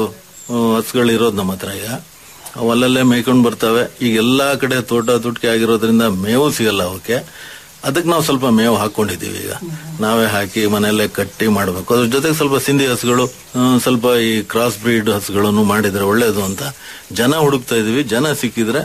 ಹಸುಗಳು ಇರೋದು ನಮ್ಮ ಹತ್ರ ಈಗ ಅವಲ್ಲಲ್ಲೇ ಮೇಯ್ಕೊಂಡು ಬರ್ತವೆ ಈಗ ಎಲ್ಲಾ ಕಡೆ ತೋಟ ತುಟ್ಕೆ ಆಗಿರೋದ್ರಿಂದ ಮೇವು ಸಿಗಲ್ಲ ಅವಕ್ಕೆ ಅದಕ್ಕೆ ನಾವು ಸ್ವಲ್ಪ ಮೇವು ಹಾಕೊಂಡಿದೀವಿ ಈಗ ನಾವೇ ಹಾಕಿ ಮನೆಯಲ್ಲೇ ಕಟ್ಟಿ ಮಾಡಬೇಕು ಅದ್ರ ಜೊತೆಗೆ ಸ್ವಲ್ಪ ಸಿಂಧಿ ಹಸುಗಳು ಆ, ಸ್ವಲ್ಪ ಈ ಕ್ರಾಸ್ ಬ್ರೀಡ್ ಹಸುಗಳನ್ನು ಮಾಡಿದ್ರೆ ಒಳ್ಳೇದು ಅಂತ ಜನ ಹುಡುಕ್ತಾ ಇದೀವಿ ಜನ ಸಿಕ್ಕಿದ್ರೆ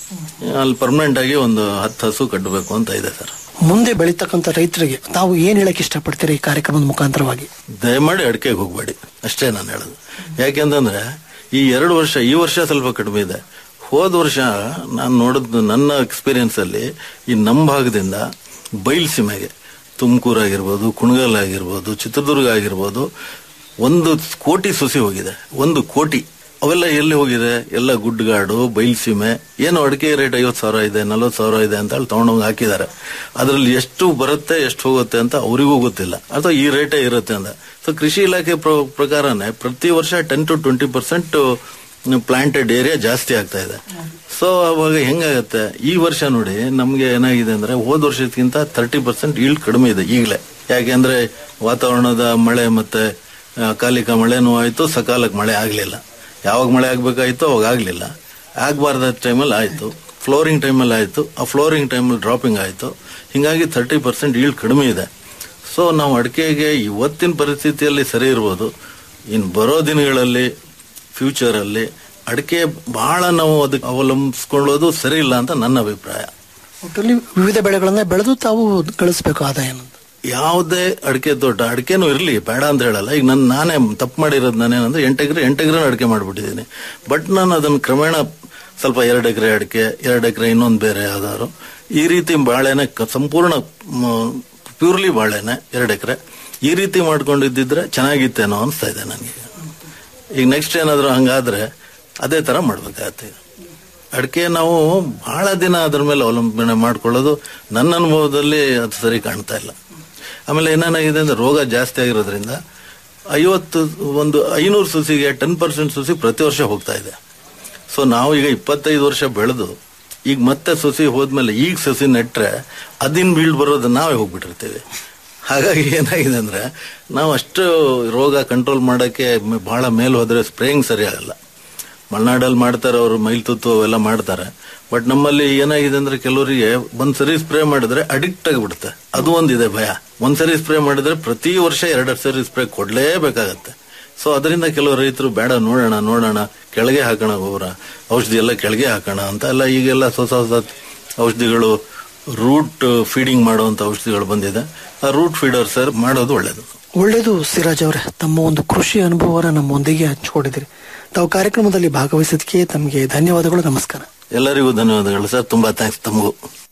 ಅಲ್ಲಿ ಪರ್ಮನೆಂಟ್ ಆಗಿ ಒಂದು ಹತ್ತು ಹಸು ಕಟ್ಟಬೇಕು ಅಂತ ಇದೆ ಸರ್ ಮುಂದೆ ಬೆಳೀತಕ್ಕಂಥ ರೈತರಿಗೆ ತಾವು ಏನ್ ಹೇಳಕ್ ಇಷ್ಟಪಡ್ತೀರಿ ಈ ಕಾರ್ಯಕ್ರಮದ ಮುಖಾಂತರವಾಗಿ ದಯಮಾಡಿ ಅಡಿಕೆಗೆ ಹೋಗ್ಬೇಡಿ ಅಷ್ಟೇ ನಾನು ಹೇಳೋದು ಯಾಕೆಂತಂದ್ರೆ ಈ ಎರಡು ವರ್ಷ ಈ ವರ್ಷ ಸ್ವಲ್ಪ ಕಡಿಮೆ ಇದೆ ಹೋದ ವರ್ಷ ನಾನು ನೋಡಿದ್ ನನ್ನ ಎಕ್ಸ್ಪೀರಿಯನ್ಸ್ ಅಲ್ಲಿ ಈ ನಮ್ಮ ಭಾಗದಿಂದ ಬೈಲ್ಸೀಮೆಗೆ ತುಮಕೂರು ಆಗಿರ್ಬೋದು ಕುಣಗಲ್ ಆಗಿರ್ಬೋದು ಚಿತ್ರದುರ್ಗ ಆಗಿರ್ಬೋದು ಒಂದು ಕೋಟಿ ಸೊಸಿ ಹೋಗಿದೆ ಒಂದು ಕೋಟಿ ಅವೆಲ್ಲ ಎಲ್ಲಿ ಹೋಗಿದೆ ಎಲ್ಲ ಗುಡ್ಡಗಾಡು ಬೈಲ್ಸೀಮೆ ಏನು ಅಡಿಕೆ ರೇಟ್ ಐವತ್ತು ಸಾವಿರ ಇದೆ ನಲ್ವತ್ತು ಸಾವಿರ ಇದೆ ಅಂತ ಹೇಳಿ ತಗೊಂಡೋಗಿ ಹಾಕಿದ್ದಾರೆ ಅದರಲ್ಲಿ ಎಷ್ಟು ಬರುತ್ತೆ ಎಷ್ಟು ಹೋಗುತ್ತೆ ಅಂತ ಅವರಿಗೂ ಗೊತ್ತಿಲ್ಲ ಅಥವಾ ಈ ರೇಟೇ ಇರುತ್ತೆ ಅಂತ ಸೊ ಕೃಷಿ ಇಲಾಖೆ ಪ್ರ- ಪ್ರಕಾರನೇ ಪ್ರತಿ ವರ್ಷ ten to twenty percent planted area ಜಾಸ್ತಿ ಆಗ್ತಾ ಇದೆ ಸೊ ಅವಾಗ ಹೆಂಗಾಗತ್ತೆ ಈ ವರ್ಷ ನೋಡಿ ನಮ್ಗೆ ಏನಾಗಿದೆ ಅಂದ್ರೆ ಹೋದ ವರ್ಷಕ್ಕಿಂತ ತರ್ಟಿ ಪರ್ಸೆಂಟ್ ಈಲ್ಡ್ ಕಡಿಮೆ ಇದೆ ಈಗಲೇ ಯಾಕೆಂದ್ರೆ ವಾತಾವರಣದ ಮಳೆ ಮತ್ತೆ ಅಕಾಲಿಕ ಮಳೆನೂ ಆಯ್ತು ಸಕಾಲಕ್ಕೆ ಮಳೆ ಆಗ್ಲಿಲ್ಲ ಯಾವಾಗ ಮಳೆ ಆಗ್ಬೇಕಾಯ್ತು ಅವಾಗ ಆಗ್ಲಿಲ್ಲ ಆಗ್ಬಾರ್ದ ಟೈಮಲ್ಲಿ ಆಯ್ತು ಫ್ಲೋರಿಂಗ್ ಟೈಮಲ್ಲಿ ಆಯ್ತು ಆ ಫ್ಲೋರಿಂಗ್ ಟೈಮಲ್ಲಿ ಡ್ರಾಪಿಂಗ್ ಆಯ್ತು ಹಿಂಗಾಗಿ ತರ್ಟಿ ಪರ್ಸೆಂಟ್ ಈಲ್ಡ್ ಕಡಿಮೆ ಇದೆ ಸೊ ನಾವು ಅಡಿಕೆಗೆ ಇವತ್ತಿನ ಪರಿಸ್ಥಿತಿಯಲ್ಲಿ ಸರಿ ಇರ್ಬೋದು ಇನ್ನು ಬರೋ ದಿನಗಳಲ್ಲಿ ಫ್ಯೂಚರ್ ಅಲ್ಲಿ ಅಡಿಕೆ ಬಹಳ ನಾವು ಅದಕ್ಕೆ ಅವಲಂಬಿಸ್ಕೊಳ್ಳೋದು ಸರಿ ಇಲ್ಲ ಅಂತ ನನ್ನ ಅಭಿಪ್ರಾಯ ಒಟ್ಟಲ್ಲಿ ವಿವಿಧ ಬೆಳೆಗಳನ್ನ ಬೆಳೆದು ತಾವು ಗಳಿಸಬೇಕು ಆದಾಯ ಯಾವುದೇ ಅಡಿಕೆ ತೋಟ ಅಡಿಕೆನೂ ಇರಲಿ ಬೇಡ ಅಂತ ಹೇಳಲ್ಲ ಈಗ ನಾನು ನಾನೇ ತಪ್ಪು ಮಾಡಿರೋದು ನಾನೇನಂದ್ರೆ ಎಂಟು ಎಕರೆ ಎಂಟು ಎಕರೆ ಅಡಿಕೆ ಮಾಡಿಬಿಟ್ಟಿದ್ದೀನಿ ಬಟ್ ನಾನು ಅದನ್ನು ಕ್ರಮೇಣ ಸ್ವಲ್ಪ ಎರಡು ಎಕರೆ ಅಡಿಕೆ ಎರಡು ಎಕರೆ ಇನ್ನೊಂದು ಬೇರೆ ಯಾವ್ದಾದ್ರು ಈ ರೀತಿ ಬಾಳೆನೆ ಕ- ಸಂಪೂರ್ಣ ಪ್ಯೂರ್ಲಿ ಬಾಳೆನೆ ಎರಡು ಎಕರೆ ಈ ರೀತಿ ಮಾಡ್ಕೊಂಡಿದ್ದಿದ್ರೆ ಚೆನ್ನಾಗಿತ್ತೇನೋ ಅನಿಸ್ತಾ ಇದೆ ನನಗೆ ಈಗ ನೆಕ್ಸ್ಟ್ ಏನಾದರೂ ಹಂಗಾದ್ರೆ ಅದೇ ತರ ಮಾಡ್ಬೇಕಾಗತ್ತೆ ಅಡಿಕೆ ನಾವು ಬಹಳ ದಿನ ಅದ್ರ ಮೇಲೆ ಅವಲಂಬನೆ ಮಾಡ್ಕೊಳ್ಳೋದು ನನ್ನ ಅನುಭವದಲ್ಲಿ ಅದು ಸರಿ ಕಾಣ್ತಾ ಇಲ್ಲ ಆಮೇಲೆ ಏನೇನಾಗಿದೆ ಅಂದ್ರೆ ರೋಗ ಜಾಸ್ತಿ ಆಗಿರೋದ್ರಿಂದ ಐವತ್ತು ಒಂದು ಐನೂರು ಸುಸಿಗೆ ಟೆನ್ ಪರ್ಸೆಂಟ್ ಸುಸಿ ಪ್ರತಿ ವರ್ಷ ಹೋಗ್ತಾ ಇದೆ ಸೊ ನಾವು ಈಗ ಇಪ್ಪತ್ತೈದು ವರ್ಷ ಬೆಳೆದು ಈಗ ಮತ್ತೆ ಸಸಿ ಹೋದ್ಮೇಲೆ ಈಗ ಸಸಿ ನೆಟ್ರೆ ಅದಿನ್ ಬೀಳ್ ಬರೋದು ನಾವೇ ಹೋಗ್ಬಿಟ್ಟಿರ್ತೀವಿ ಹಾಗಾಗಿ ಏನಾಗಿದೆ ಅಂದ್ರೆ ನಾವು ಅಷ್ಟು ರೋಗ ಕಂಟ್ರೋಲ್ ಮಾಡಕ್ಕೆ ಮ- ಬಹಳ ಮೇಲ್ ಹೋದ್ರೆ ಸ್ಪ್ರೇಯಿಂಗ್ ಸರಿ ಆಗಲ್ಲ ಮಲೆನಾಡಲ್ಲಿ ಮಾಡ್ತಾರೆ ಅವರು ಮೈಲ್ತುತ್ತು ಅವೆಲ್ಲ ಮಾಡ್ತಾರೆ ಬಟ್ ನಮ್ಮಲ್ಲಿ ಏನಾಗಿದೆ ಅಂದ್ರೆ ಕೆಲವರಿಗೆ ಒಂದ್ಸರಿ ಸ್ಪ್ರೇ ಮಾಡಿದ್ರೆ ಅಡಿಕ್ಟ್ ಆಗಿಬಿಡುತ್ತೆ ಅದು ಒಂದಿದೆ ಭಯ ಒಂದ್ಸರಿ ಸ್ಪ್ರೇ ಮಾಡಿದ್ರೆ ಪ್ರತಿ ವರ್ಷ ಎರಡೆರಡು ಸರಿ ಸ್ಪ್ರೇ ಕೊಡ್ಲೇಬೇಕಾಗತ್ತೆ ಸೊ ಅದರಿಂದ ಕೆಲವು ರೈತರು ಬೇಡ ನೋಡೋಣ ನೋಡೋಣ ಕೆಳಗೆ ಹಾಕೋಣ ಗೊಬ್ಬರ ಔಷಧಿ ಎಲ್ಲ ಕೆಳಗೆ ಹಾಕೋಣ ಅಂತ ಎಲ್ಲ ಈಗೆಲ್ಲ ಹೊಸ ಹೊಸ ಔಷಧಿಗಳು ರೂಟ್ ಫೀಡಿಂಗ್ ಮಾಡುವಂತ ಔಷಧಿಗಳು ಬಂದಿದೆ ಆ ರೂಟ್ ಫೀಡರ್ ಸರ್ ಮಾಡೋದು ಒಳ್ಳೇದು ಒಳ್ಳೇದು ಸಿರಾಜ್ ಅವರೇ ತಮ್ಮ ಒಂದು ಕೃಷಿ ಅನುಭವನ ನಮ್ಮೊಂದಿಗೆ ಹಂಚಿಕೊಂಡಿದ್ದೀರಿ ತಾವು ಕಾರ್ಯಕ್ರಮದಲ್ಲಿ ಭಾಗವಹಿಸಿದ್ದಕ್ಕೆ ತಮಗೆ ಧನ್ಯವಾದಗಳು ನಮಸ್ಕಾರ ಎಲ್ಲರಿಗೂ ಧನ್ಯವಾದಗಳು ಸರ್ ತುಂಬಾ ಥ್ಯಾಂಕ್ಸ್ ತಮಗೂ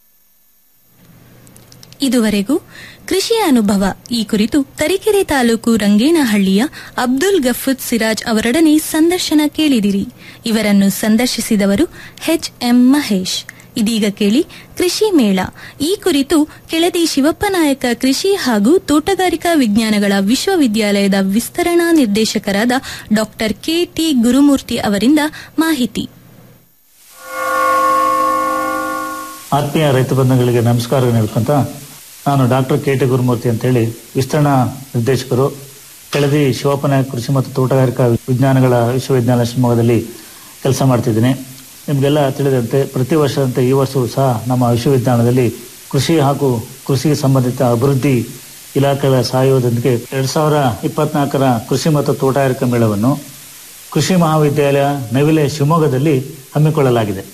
ಇದುವರೆಗೂ ಕೃಷಿಯ ಅನುಭವ ಈ ಕುರಿತು ತರೀಕೆರೆ ತಾಲೂಕು ರಂಗೇನಹಳ್ಳಿಯ ಅಬ್ದುಲ್ ಗಫೂದ್ ಸಿರಾಜ್ ಅವರೊಡನೆ ಸಂದರ್ಶನ ಕೇಳಿದಿರಿ ಇವರನ್ನು ಸಂದರ್ಶಿಸಿದವರು ಎಚ್ ಎಂ ಮಹೇಶ್ ಇದೀಗ ಕೇಳಿ ಕೃಷಿ ಮೇಳ ಈ ಕುರಿತು ಕೆಳದಿ ಶಿವಪ್ಪ ನಾಯಕ ಕೃಷಿ ಹಾಗೂ ತೋಟಗಾರಿಕಾ ವಿಜ್ಞಾನಗಳ ವಿಶ್ವವಿದ್ಯಾಲಯದ ವಿಸ್ತರಣಾ ನಿರ್ದೇಶಕರಾದ ಡಾಕ್ಟರ್ ಕೆಟಿ ಗುರುಮೂರ್ತಿ ಅವರಿಂದ ಮಾಹಿತಿ ಆತ್ಮೀಯ ರೈತ ಬಂಧುಗಳಿಗೆ ನಮಸ್ಕಾರ ನೀಡ್ಕೊಂತ ನಾನು ಡಾಕ್ಟರ್ ಕೆ ಟಿ ಗುರುಮೂರ್ತಿ ಅಂತೇಳಿ ವಿಸ್ತರಣಾ ನಿರ್ದೇಶಕರು ಕೆಳದಿ ಶಿವಪ್ಪನಾಯಕ ಕೃಷಿ ಮತ್ತು ತೋಟಗಾರಿಕಾ ವಿಜ್ಞಾನಗಳ ವಿಶ್ವವಿದ್ಯಾಲಯ ಶಿವಮೊಗ್ಗದಲ್ಲಿ ಕೆಲಸ ಮಾಡ್ತಿದ್ದೀನಿ ನಿಮಗೆಲ್ಲ ತಿಳಿದಂತೆ ಪ್ರತಿ ವರ್ಷದಂತೆ ಈ ವರ್ಷವೂ ಸಹ ನಮ್ಮ ವಿಶ್ವವಿದ್ಯಾಲಯದಲ್ಲಿ ಕೃಷಿ ಹಾಗೂ ಕೃಷಿಗೆ ಸಂಬಂಧಿತ ಅಭಿವೃದ್ಧಿ ಇಲಾಖೆಗಳ ಸಹಯೋಗದೊಂದಿಗೆ ಎರಡ್ ಸಾವಿರ ಇಪ್ಪತ್ನಾಲ್ಕರ ಕೃಷಿ ಮತ್ತು ತೋಟಗಾರಿಕಾ ಮೇಳವನ್ನು ಕೃಷಿ ಮಹಾವಿದ್ಯಾಲಯ ನವಿಲೆ ಶಿವಮೊಗ್ಗದಲ್ಲಿ ಹಮ್ಮಿಕೊಳ್ಳಲಾಗಿದೆ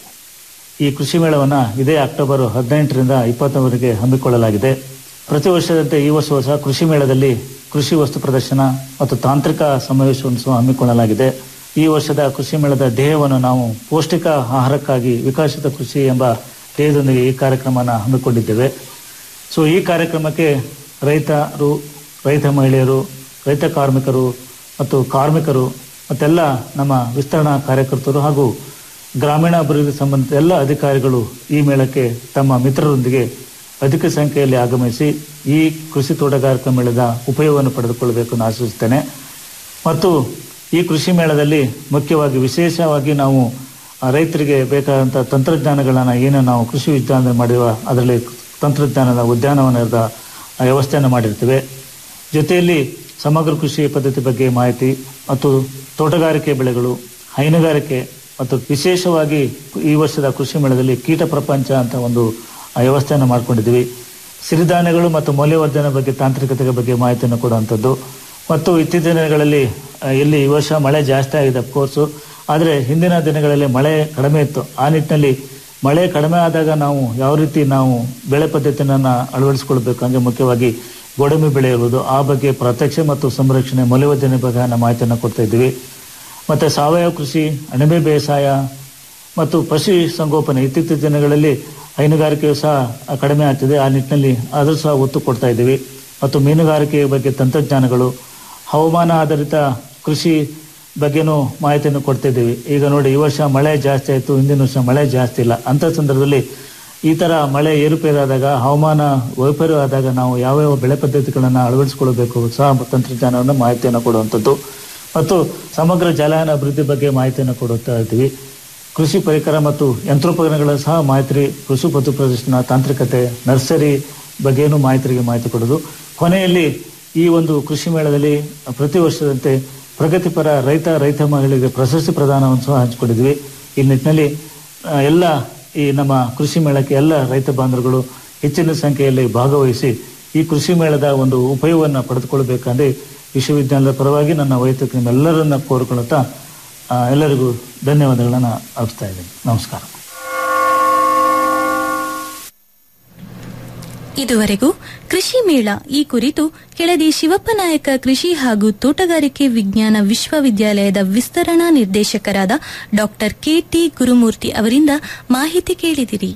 ಈ ಕೃಷಿ ಮೇಳವನ್ನು ಇದೇ ಅಕ್ಟೋಬರ್ ಹದಿನೆಂಟರಿಂದ ಇಪ್ಪತ್ತರವರೆಗೆ ಹಮ್ಮಿಕೊಳ್ಳಲಾಗಿದೆ ಪ್ರತಿ ವರ್ಷದಂತೆ ಈ ವರ್ಷವೂ ಸಹ ಕೃಷಿ ಮೇಳದಲ್ಲಿ ಕೃಷಿ ವಸ್ತು ಪ್ರದರ್ಶನ ಮತ್ತು ತಾಂತ್ರಿಕ ಸಮಾವೇಶವನ್ನು ಸಹ ಹಮ್ಮಿಕೊಳ್ಳಲಾಗಿದೆ ಈ ವರ್ಷದ ಕೃಷಿ ಮೇಳದ ಧ್ಯೇಯವನ್ನು ನಾವು ಪೌಷ್ಟಿಕ ಆಹಾರಕ್ಕಾಗಿ ವಿಕಸಿತ ಕೃಷಿ ಎಂಬ ಧ್ಯೇಯದೊಂದಿಗೆ ಈ ಕಾರ್ಯಕ್ರಮನ ಹಮ್ಮಿಕೊಂಡಿದ್ದೇವೆ ಸೊ ಈ ಕಾರ್ಯಕ್ರಮಕ್ಕೆ ರೈತರು ರೈತ ಮಹಿಳೆಯರು ರೈತ ಕಾರ್ಮಿಕರು ಮತ್ತು ಕಾರ್ಮಿಕರು ಮತ್ತೆಲ್ಲ ನಮ್ಮ ವಿಸ್ತರಣಾ ಕಾರ್ಯಕರ್ತರು ಹಾಗೂ ಗ್ರಾಮೀಣ ಅಭಿವೃದ್ಧಿ ಸಂಬಂಧಿತ ಎಲ್ಲ ಅಧಿಕಾರಿಗಳು ಈ ಮೇಳಕ್ಕೆ ತಮ್ಮ ಮಿತ್ರರೊಂದಿಗೆ ಅಧಿಕ ಸಂಖ್ಯೆಯಲ್ಲಿ ಆಗಮಿಸಿ ಈ ಕೃಷಿ ತೋಟಗಾರಿಕಾ ಮೇಳದ ಉಪಯೋಗವನ್ನು ಪಡೆದುಕೊಳ್ಳಬೇಕು ಎಂದು ಆಶಿಸುತ್ತೇನೆ ಮತ್ತು ಈ ಕೃಷಿ ಮೇಳದಲ್ಲಿ ಮುಖ್ಯವಾಗಿ ವಿಶೇಷವಾಗಿ ನಾವು ಆ, ರೈತರಿಗೆ ಬೇಕಾದಂಥ ತಂತ್ರಜ್ಞಾನಗಳನ್ನು ಏನು ನಾವು ಕೃಷಿ ವಿಜ್ಞಾನ ಮಾಡಿರುವ ಅದರಲ್ಲಿ ತಂತ್ರಜ್ಞಾನದ ಉದ್ಯಾನವನದ ವ್ಯವಸ್ಥೆಯನ್ನು ಮಾಡಿರ್ತೇವೆ ಜೊತೆಯಲ್ಲಿ ಸಮಗ್ರ ಕೃಷಿ ಪದ್ಧತಿ ಬಗ್ಗೆ ಮಾಹಿತಿ ಮತ್ತು ತೋಟಗಾರಿಕೆ ಬೆಳೆಗಳು ಹೈನುಗಾರಿಕೆ ಮತ್ತು ವಿಶೇಷವಾಗಿ ಈ ವರ್ಷದ ಕೃಷಿ ಮೇಳದಲ್ಲಿ ಕೀಟ ಪ್ರಪಂಚ ಅಂತ ಒಂದು ಆ, ವ್ಯವಸ್ಥೆಯನ್ನು ಮಾಡ್ಕೊಂಡಿದ್ದೀವಿ ಸಿರಿಧಾನ್ಯಗಳು ಮತ್ತು ಮೌಲ್ಯವರ್ಧನೆ ಬಗ್ಗೆ ತಾಂತ್ರಿಕತೆ ಬಗ್ಗೆ ಮಾಹಿತಿಯನ್ನು ಕೊಡುವಂಥದ್ದು ಮತ್ತು ಇತ್ತೀಚಿನ ದಿನಗಳಲ್ಲಿ ಆ, ಎಲ್ಲಿ ಈ ವರ್ಷ ಮಳೆ ಜಾಸ್ತಿ ಆಗಿದೆ ಅಫ್ಕೋರ್ಸು ಆದರೆ ಹಿಂದಿನ ದಿನಗಳಲ್ಲಿ ಮಳೆ ಕಡಿಮೆ ಇತ್ತು ಆ ನಿಟ್ಟಿನಲ್ಲಿ ಮಳೆ ಕಡಿಮೆ ಆದಾಗ ನಾವು ಯಾವ ರೀತಿ ನಾವು ಬೆಳೆ ಪದ್ಧತಿಯನ್ನು ಅಳವಡಿಸಿಕೊಳ್ಬೇಕು ಅಂದರೆ ಮುಖ್ಯವಾಗಿ ಗೋಡಂಬಿ ಬೆಳೆ ಇರುವುದು ಆ ಬಗ್ಗೆ ಪ್ರತ್ಯಕ್ಷ ಮತ್ತು ಸಂರಕ್ಷಣೆ ಮೌಲ್ಯವರ್ಧನೆ ಬಗ್ಗೆ ನಾವು ಮಾಹಿತಿಯನ್ನು ಕೊಡ್ತಾ ಇದ್ದೀವಿ ಮತ್ತು ಸಾವಯವ ಕೃಷಿ ಅಣಬೆ ಬೇಸಾಯ ಮತ್ತು ಪಶು ಸಂಗೋಪನೆ ಇತ್ತೀಚಿನ ದಿನಗಳಲ್ಲಿ ಹೈನುಗಾರಿಕೆಯು ಸಹ ಕಡಿಮೆ ಆಗ್ತಿದೆ ಆ ನಿಟ್ಟಿನಲ್ಲಿ ಆದರೂ ಸಹ ಒತ್ತು ಕೊಡ್ತಾ ಇದ್ದೀವಿ ಮತ್ತು ಮೀನುಗಾರಿಕೆ ಬಗ್ಗೆ ತಂತ್ರಜ್ಞಾನಗಳು ಹವಾಮಾನ ಆಧಾರಿತ ಕೃಷಿ ಬಗ್ಗೆನೂ ಮಾಹಿತಿಯನ್ನು ಕೊಡ್ತಾ ಇದ್ದೀವಿ ಈಗ ನೋಡಿ ಈ ವರ್ಷ ಮಳೆ ಜಾಸ್ತಿ ಆಯಿತು ಹಿಂದಿನ ವರ್ಷ ಮಳೆ ಜಾಸ್ತಿ ಇಲ್ಲ ಅಂಥ ಸಂದರ್ಭದಲ್ಲಿ ಈ ಥರ ಮಳೆ ಏರುಪೇರಾದಾಗ ಹವಾಮಾನ ವೈಪರ್ಯ ಆದಾಗ ನಾವು ಯಾವ್ಯಾವ ಬೆಳೆ ಪದ್ಧತಿಗಳನ್ನು ಅಳವಡಿಸಿಕೊಳ್ಳಬೇಕು ಸಹ ತಂತ್ರಜ್ಞಾನವನ್ನು ಮಾಹಿತಿಯನ್ನು ಕೊಡುವಂಥದ್ದು ಮತ್ತು ಸಮಗ್ರ ಜಲಯಾನ ಅಭಿವೃದ್ಧಿ ಬಗ್ಗೆ ಮಾಹಿತಿಯನ್ನು ಕೊಡುತ್ತಾ ಇದ್ದೀವಿ ಕೃಷಿ ಪರಿಕರ ಮತ್ತು ಯಂತ್ರೋಪಕರಣಗಳ ಸಹ ಮಾಹಿತಿ ಕೃಷಿ ಪತ್ತು ಪ್ರದರ್ಶನ ತಾಂತ್ರಿಕತೆ ನರ್ಸರಿ ಬಗ್ಗೆನೂ ಮಾಹಿತಿಗೆ ಮಾಹಿತಿ ಕೊಡೋದು ಕೊನೆಯಲ್ಲಿ ಈ ಒಂದು ಕೃಷಿ ಮೇಳದಲ್ಲಿ ಪ್ರತಿ ವರ್ಷದಂತೆ ಪ್ರಗತಿಪರ ರೈತ ರೈತ ಮಹಿಳೆಗೆ ಪ್ರಶಸ್ತಿ ಪ್ರದಾನವನ್ನು ಸಹ ಹಂಚಿಕೊಂಡಿದ್ವಿ ಈ ನಿಟ್ಟಿನಲ್ಲಿ ಆ, ಎಲ್ಲ ಈ ನಮ್ಮ ಕೃಷಿ ಮೇಳಕ್ಕೆ ಎಲ್ಲ ರೈತ ಬಾಂಧವರುಗಳು ಹೆಚ್ಚಿನ ಸಂಖ್ಯೆಯಲ್ಲಿ ಭಾಗವಹಿಸಿ ಈ ಕೃಷಿ ಮೇಳದ ಒಂದು ಉಪಯೋಗವನ್ನು ಪಡೆದುಕೊಳ್ಳಬೇಕಂದ್ರೆ ವಿಶ್ವವಿದ್ಯಾಲಯದ ಪರವಾಗಿ ನನ್ನ ವೈಯಕ್ತಿಕ ನಿಮ್ಮೆಲ್ಲರನ್ನ ಕೋರಿಕೊಳ್ಳುತ್ತಾ ಆ, ಎಲ್ಲರಿಗೂ ಧನ್ಯವಾದಗಳನ್ನು ಅರ್ಪಿಸ್ತಾ ಇದ್ದೀನಿ ನಮಸ್ಕಾರ ಇದುವರೆಗೂ ಕೃಷಿ ಮೇಳ ಈ ಕುರಿತು ಕೆಳದಿ ಶಿವಪ್ಪನಾಯಕ ಕೃಷಿ ಹಾಗೂ ತೋಟಗಾರಿಕೆ ವಿಜ್ಞಾನ ವಿಶ್ವವಿದ್ಯಾಲಯದ ವಿಸ್ತರಣಾ ನಿರ್ದೇಶಕರಾದ ಡಾಕ್ಟರ್ ಕೆಟಿ ಗುರುಮೂರ್ತಿ ಅವರಿಂದ ಮಾಹಿತಿ ಕೇಳಿದಿರಿ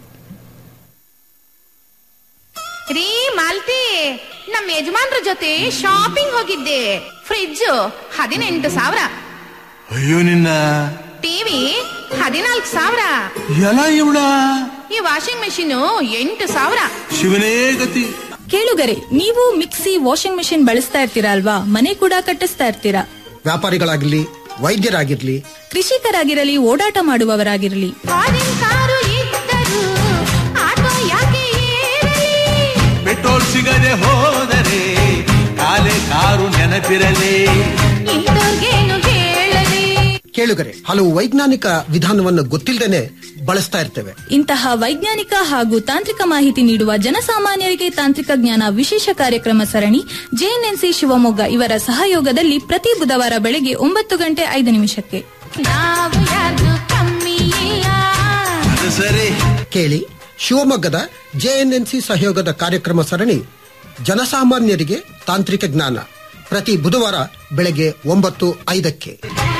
ರೀ ಮಾಲ್ತಿ ನಮ್ಮ ಯಜಮಾನ್ರ ಜೊತೆ ಶಾಪಿಂಗ್ ಹೋಗಿದ್ದೆ ಫ್ರಿಡ್ಜ್ ಹದಿನೆಂಟು ಸಾವಿರ ಅಯ್ಯೋ ನಿನ್ನ ಟಿವಿ ಹದಿನಾಲ್ಕು ಸಾವಿರ ಎಲ್ಲ ಇವಳ ಈ ವಾಷಿಂಗ್ ಮೆಷಿನ್ ಎಂಟು ಸಾವಿರ ಶಿವನೇ ಗತಿ ಕೇಳುಗರೆ ನೀವು ಮಿಕ್ಸಿ ವಾಷಿಂಗ್ ಮೆಷಿನ್ ಬಳಸ್ತಾ ಇರ್ತೀರಾ ಅಲ್ವಾ ಮನೆ ಕೂಡ ಕಟ್ಟಿಸ್ತಾ ಇರ್ತೀರಾ ವ್ಯಾಪಾರಿಗಳಾಗಿರ್ಲಿ ವೈದ್ಯರಾಗಿರ್ಲಿ ಕೃಷಿಕರಾಗಿರಲಿ ಓಡಾಟ ಮಾಡುವವರಾಗಿರಲಿ ಫಾರಿನ್ ಕಾರು ಇದ್ದರು ಆಟೋ ಯಾಕೆ ಏರಲಿ ಪೆಟ್ರೋಲ್ ಸಿಗದೆ ಹೋದರೆ ಕಾಲೆ ಕಾರು ನೆನಪಿರಲಿ ಇಂದೋರ್ಗೇನು ಹೇಳಲಿ ಕೇಳುಗರೆ ಹಲವು ವೈಜ್ಞಾನಿಕ ವಿಧಾನವನ್ನು ಗೊತ್ತಿಲ್ಲದೇನೆ ಬಳಸ್ತಾ ಇರ್ತೇವೆ ಇಂತಹ ವೈಜ್ಞಾನಿಕ ಹಾಗೂ ತಾಂತ್ರಿಕ ಮಾಹಿತಿ ನೀಡುವ ಜನಸಾಮಾನ್ಯರಿಗೆ ತಾಂತ್ರಿಕ ಜ್ಞಾನ ವಿಶೇಷ ಕಾರ್ಯಕ್ರಮ ಸರಣಿ ಜೆಎನ್ಎನ್ಸಿ ಶಿವಮೊಗ್ಗ ಇವರ ಸಹಯೋಗದಲ್ಲಿ ಪ್ರತಿ ಬುಧವಾರ ಬೆಳಗ್ಗೆ ಒಂಬತ್ತು ಗಂಟೆ ಐದು ನಿಮಿಷಕ್ಕೆ ನಾವು ಯಾರು ಕಮ್ಮಿ ಇಲ್ಲ ಅದು ಸರಿ ಕೇಳಿ ಶಿವಮೊಗ್ಗದ ಜೆಎನ್ಎನ್ಸಿ ಸಹಯೋಗದ ಕಾರ್ಯಕ್ರಮ ಸರಣಿ ಜನಸಾಮಾನ್ಯರಿಗೆ ತಾಂತ್ರಿಕ ಜ್ಞಾನ ಪ್ರತಿ ಬುಧವಾರ ಬೆಳಗ್ಗೆ ಒಂಬತ್ತು ಐದಕ್ಕೆ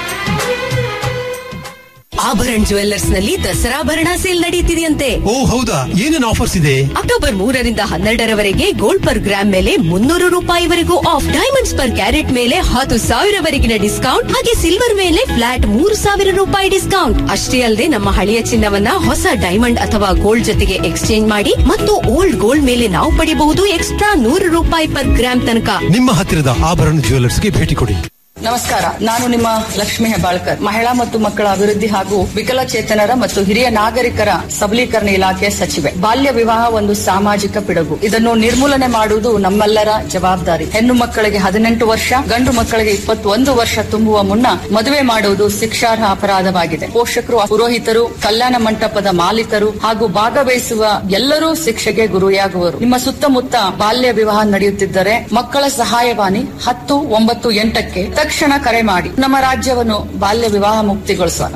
ಆಭರಣ ಜುವೆಲ್ಲರ್ಸ್ ನಲ್ಲಿ ದಸರಾಭರಣ ಸೇಲ್ ನಡೆಯುತ್ತಿದೆಯಂತೆ ಓ ಹೌದಾ ಏನೇನು ಆಫರ್ಸ್ ಇದೆ ಅಕ್ಟೋಬರ್ ಮೂರರಿಂದ ಹನ್ನೆರಡರವರೆಗೆ ಗೋಲ್ಡ್ ಪರ್ ಗ್ರಾಮ್ ಮೇಲೆ ಮುನ್ನೂರು ರೂಪಾಯಿವರೆಗೂ ಆಫ್ ಡೈಮಂಡ್ಸ್ ಪರ್ ಕ್ಯಾರೆಟ್ ಮೇಲೆ ಹತ್ತು ಸಾವಿರವರೆಗಿನ ಡಿಸ್ಕೌಂಟ್ ಹಾಗೆ ಸಿಲ್ವರ್ ಮೇಲೆ ಫ್ಲಾಟ್ ಮೂರು ಸಾವಿರ ರೂಪಾಯಿ ಡಿಸ್ಕೌಂಟ್ ಅಷ್ಟೇ ಅಲ್ಲದೆ ನಮ್ಮ ಹಳೆಯ ಚಿನ್ನವನ್ನ ಹೊಸ ಡೈಮಂಡ್ ಅಥವಾ ಗೋಲ್ಡ್ ಜೊತೆಗೆ ಎಕ್ಸ್ಚೇಂಜ್ ಮಾಡಿ ಮತ್ತು ಓಲ್ಡ್ ಗೋಲ್ಡ್ ಮೇಲೆ ನಾವು ಪಡಿಬಹುದು ಎಕ್ಸ್ಟ್ರಾ ನೂರು ರೂಪಾಯಿ ಪರ್ ಗ್ರಾಮ್ ತನಕ ನಿಮ್ಮ ಹತ್ತಿರದ ಆಭರಣ ಜ್ಯುವೆಲ್ಲರ್ಸ್ಗೆ ಭೇಟಿ ಕೊಡಿ ನಮಸ್ಕಾರ ನಾನು ನಿಮ್ಮ ಲಕ್ಷ್ಮಿ ಹೆಬ್ಬಾಳ್ಕರ್ ಮಹಿಳಾ ಮತ್ತು ಮಕ್ಕಳ ಅಭಿವೃದ್ಧಿ ಹಾಗೂ ವಿಕಲಚೇತನರ ಮತ್ತು ಹಿರಿಯ ನಾಗರಿಕರ ಸಬಲೀಕರಣ ಇಲಾಖೆ ಸಚಿವೆ ಬಾಲ್ಯ ವಿವಾಹ ಒಂದು ಸಾಮಾಜಿಕ ಪಿಡುಗು ಇದನ್ನು ನಿರ್ಮೂಲನೆ ಮಾಡುವುದು ನಮ್ಮೆಲ್ಲರ ಜವಾಬ್ದಾರಿ ಹೆಣ್ಣು ಮಕ್ಕಳಿಗೆ ಹದಿನೆಂಟು ವರ್ಷ ಗಂಡು ಮಕ್ಕಳಿಗೆ ಇಪ್ಪತ್ತೊಂದು ವರ್ಷ ತುಂಬುವ ಮುನ್ನ ಮದುವೆ ಮಾಡುವುದು ಶಿಕ್ಷಾರ್ಹ ಅಪರಾಧವಾಗಿದೆ ಪೋಷಕರು ಪುರೋಹಿತರು ಕಲ್ಯಾಣ ಮಂಟಪದ ಮಾಲೀಕರು ಹಾಗೂ ಭಾಗವಹಿಸುವ ಎಲ್ಲರೂ ಶಿಕ್ಷೆಗೆ ಗುರಿಯಾಗುವರು ನಿಮ್ಮ ಸುತ್ತಮುತ್ತ ಬಾಲ್ಯ ವಿವಾಹ ನಡೆಯುತ್ತಿದ್ದರೆ ಮಕ್ಕಳ ಸಹಾಯವಾಣಿ ಹತ್ತು ಒಂಬತ್ತು ಎಂಟಕ್ಕೆ ತಕ್ಷಣ ಕರೆ ಮಾಡಿ ನಮ್ಮ ರಾಜ್ಯವನ್ನು ಬಾಲ್ಯ ವಿವಾಹ ಮುಕ್ತಿಗೊಳಿಸೋಣ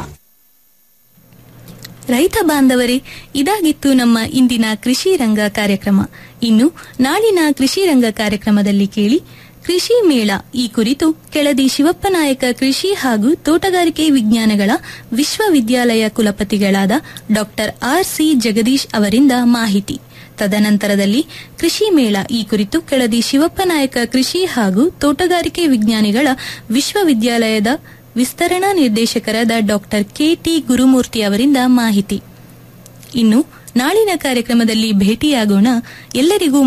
ರೈತ ಬಾಂಧವರೇ ಇದಾಗಿತ್ತು ನಮ್ಮ ಇಂದಿನ ಕೃಷಿ ರಂಗ ಕಾರ್ಯಕ್ರಮ ಇನ್ನು ನಾಳಿನ ಕೃಷಿ ರಂಗ ಕಾರ್ಯಕ್ರಮದಲ್ಲಿ ಕೇಳಿ ಕೃಷಿ ಮೇಳ ಈ ಕುರಿತು ಕೆಳದಿ ಶಿವಪ್ಪನಾಯಕ ಕೃಷಿ ಹಾಗೂ ತೋಟಗಾರಿಕೆ ವಿಜ್ಞಾನಗಳ ವಿಶ್ವವಿದ್ಯಾಲಯ ಕುಲಪತಿಗಳಾದ ಡಾಕ್ಟರ್ ಆರ್ ಸಿ ಜಗದೀಶ್ ಅವರಿಂದ ಮಾಹಿತಿ ತದನಂತರದಲ್ಲಿ ಕೃಷಿ ಮೇಳ ಈ ಕುರಿತು ಕೆಳದಿ ಶಿವಪ್ಪನಾಯಕ ಕೃಷಿ ಹಾಗೂ ತೋಟಗಾರಿಕೆ ವಿಜ್ಞಾನಿಗಳ ವಿಶ್ವವಿದ್ಯಾಲಯದ ವಿಸ್ತರಣಾ ನಿರ್ದೇಶಕರಾದ ಡಾಕ್ಟರ್ ಕೆಟಿ ಗುರುಮೂರ್ತಿ ಅವರಿಂದ ಮಾಹಿತಿ ಇನ್ನು ನಾಳಿನ ಕಾರ್ಯಕ್ರಮದಲ್ಲಿ ಭೇಟಿಯಾಗೋಣ ಎಲ್ಲರಿಗೂ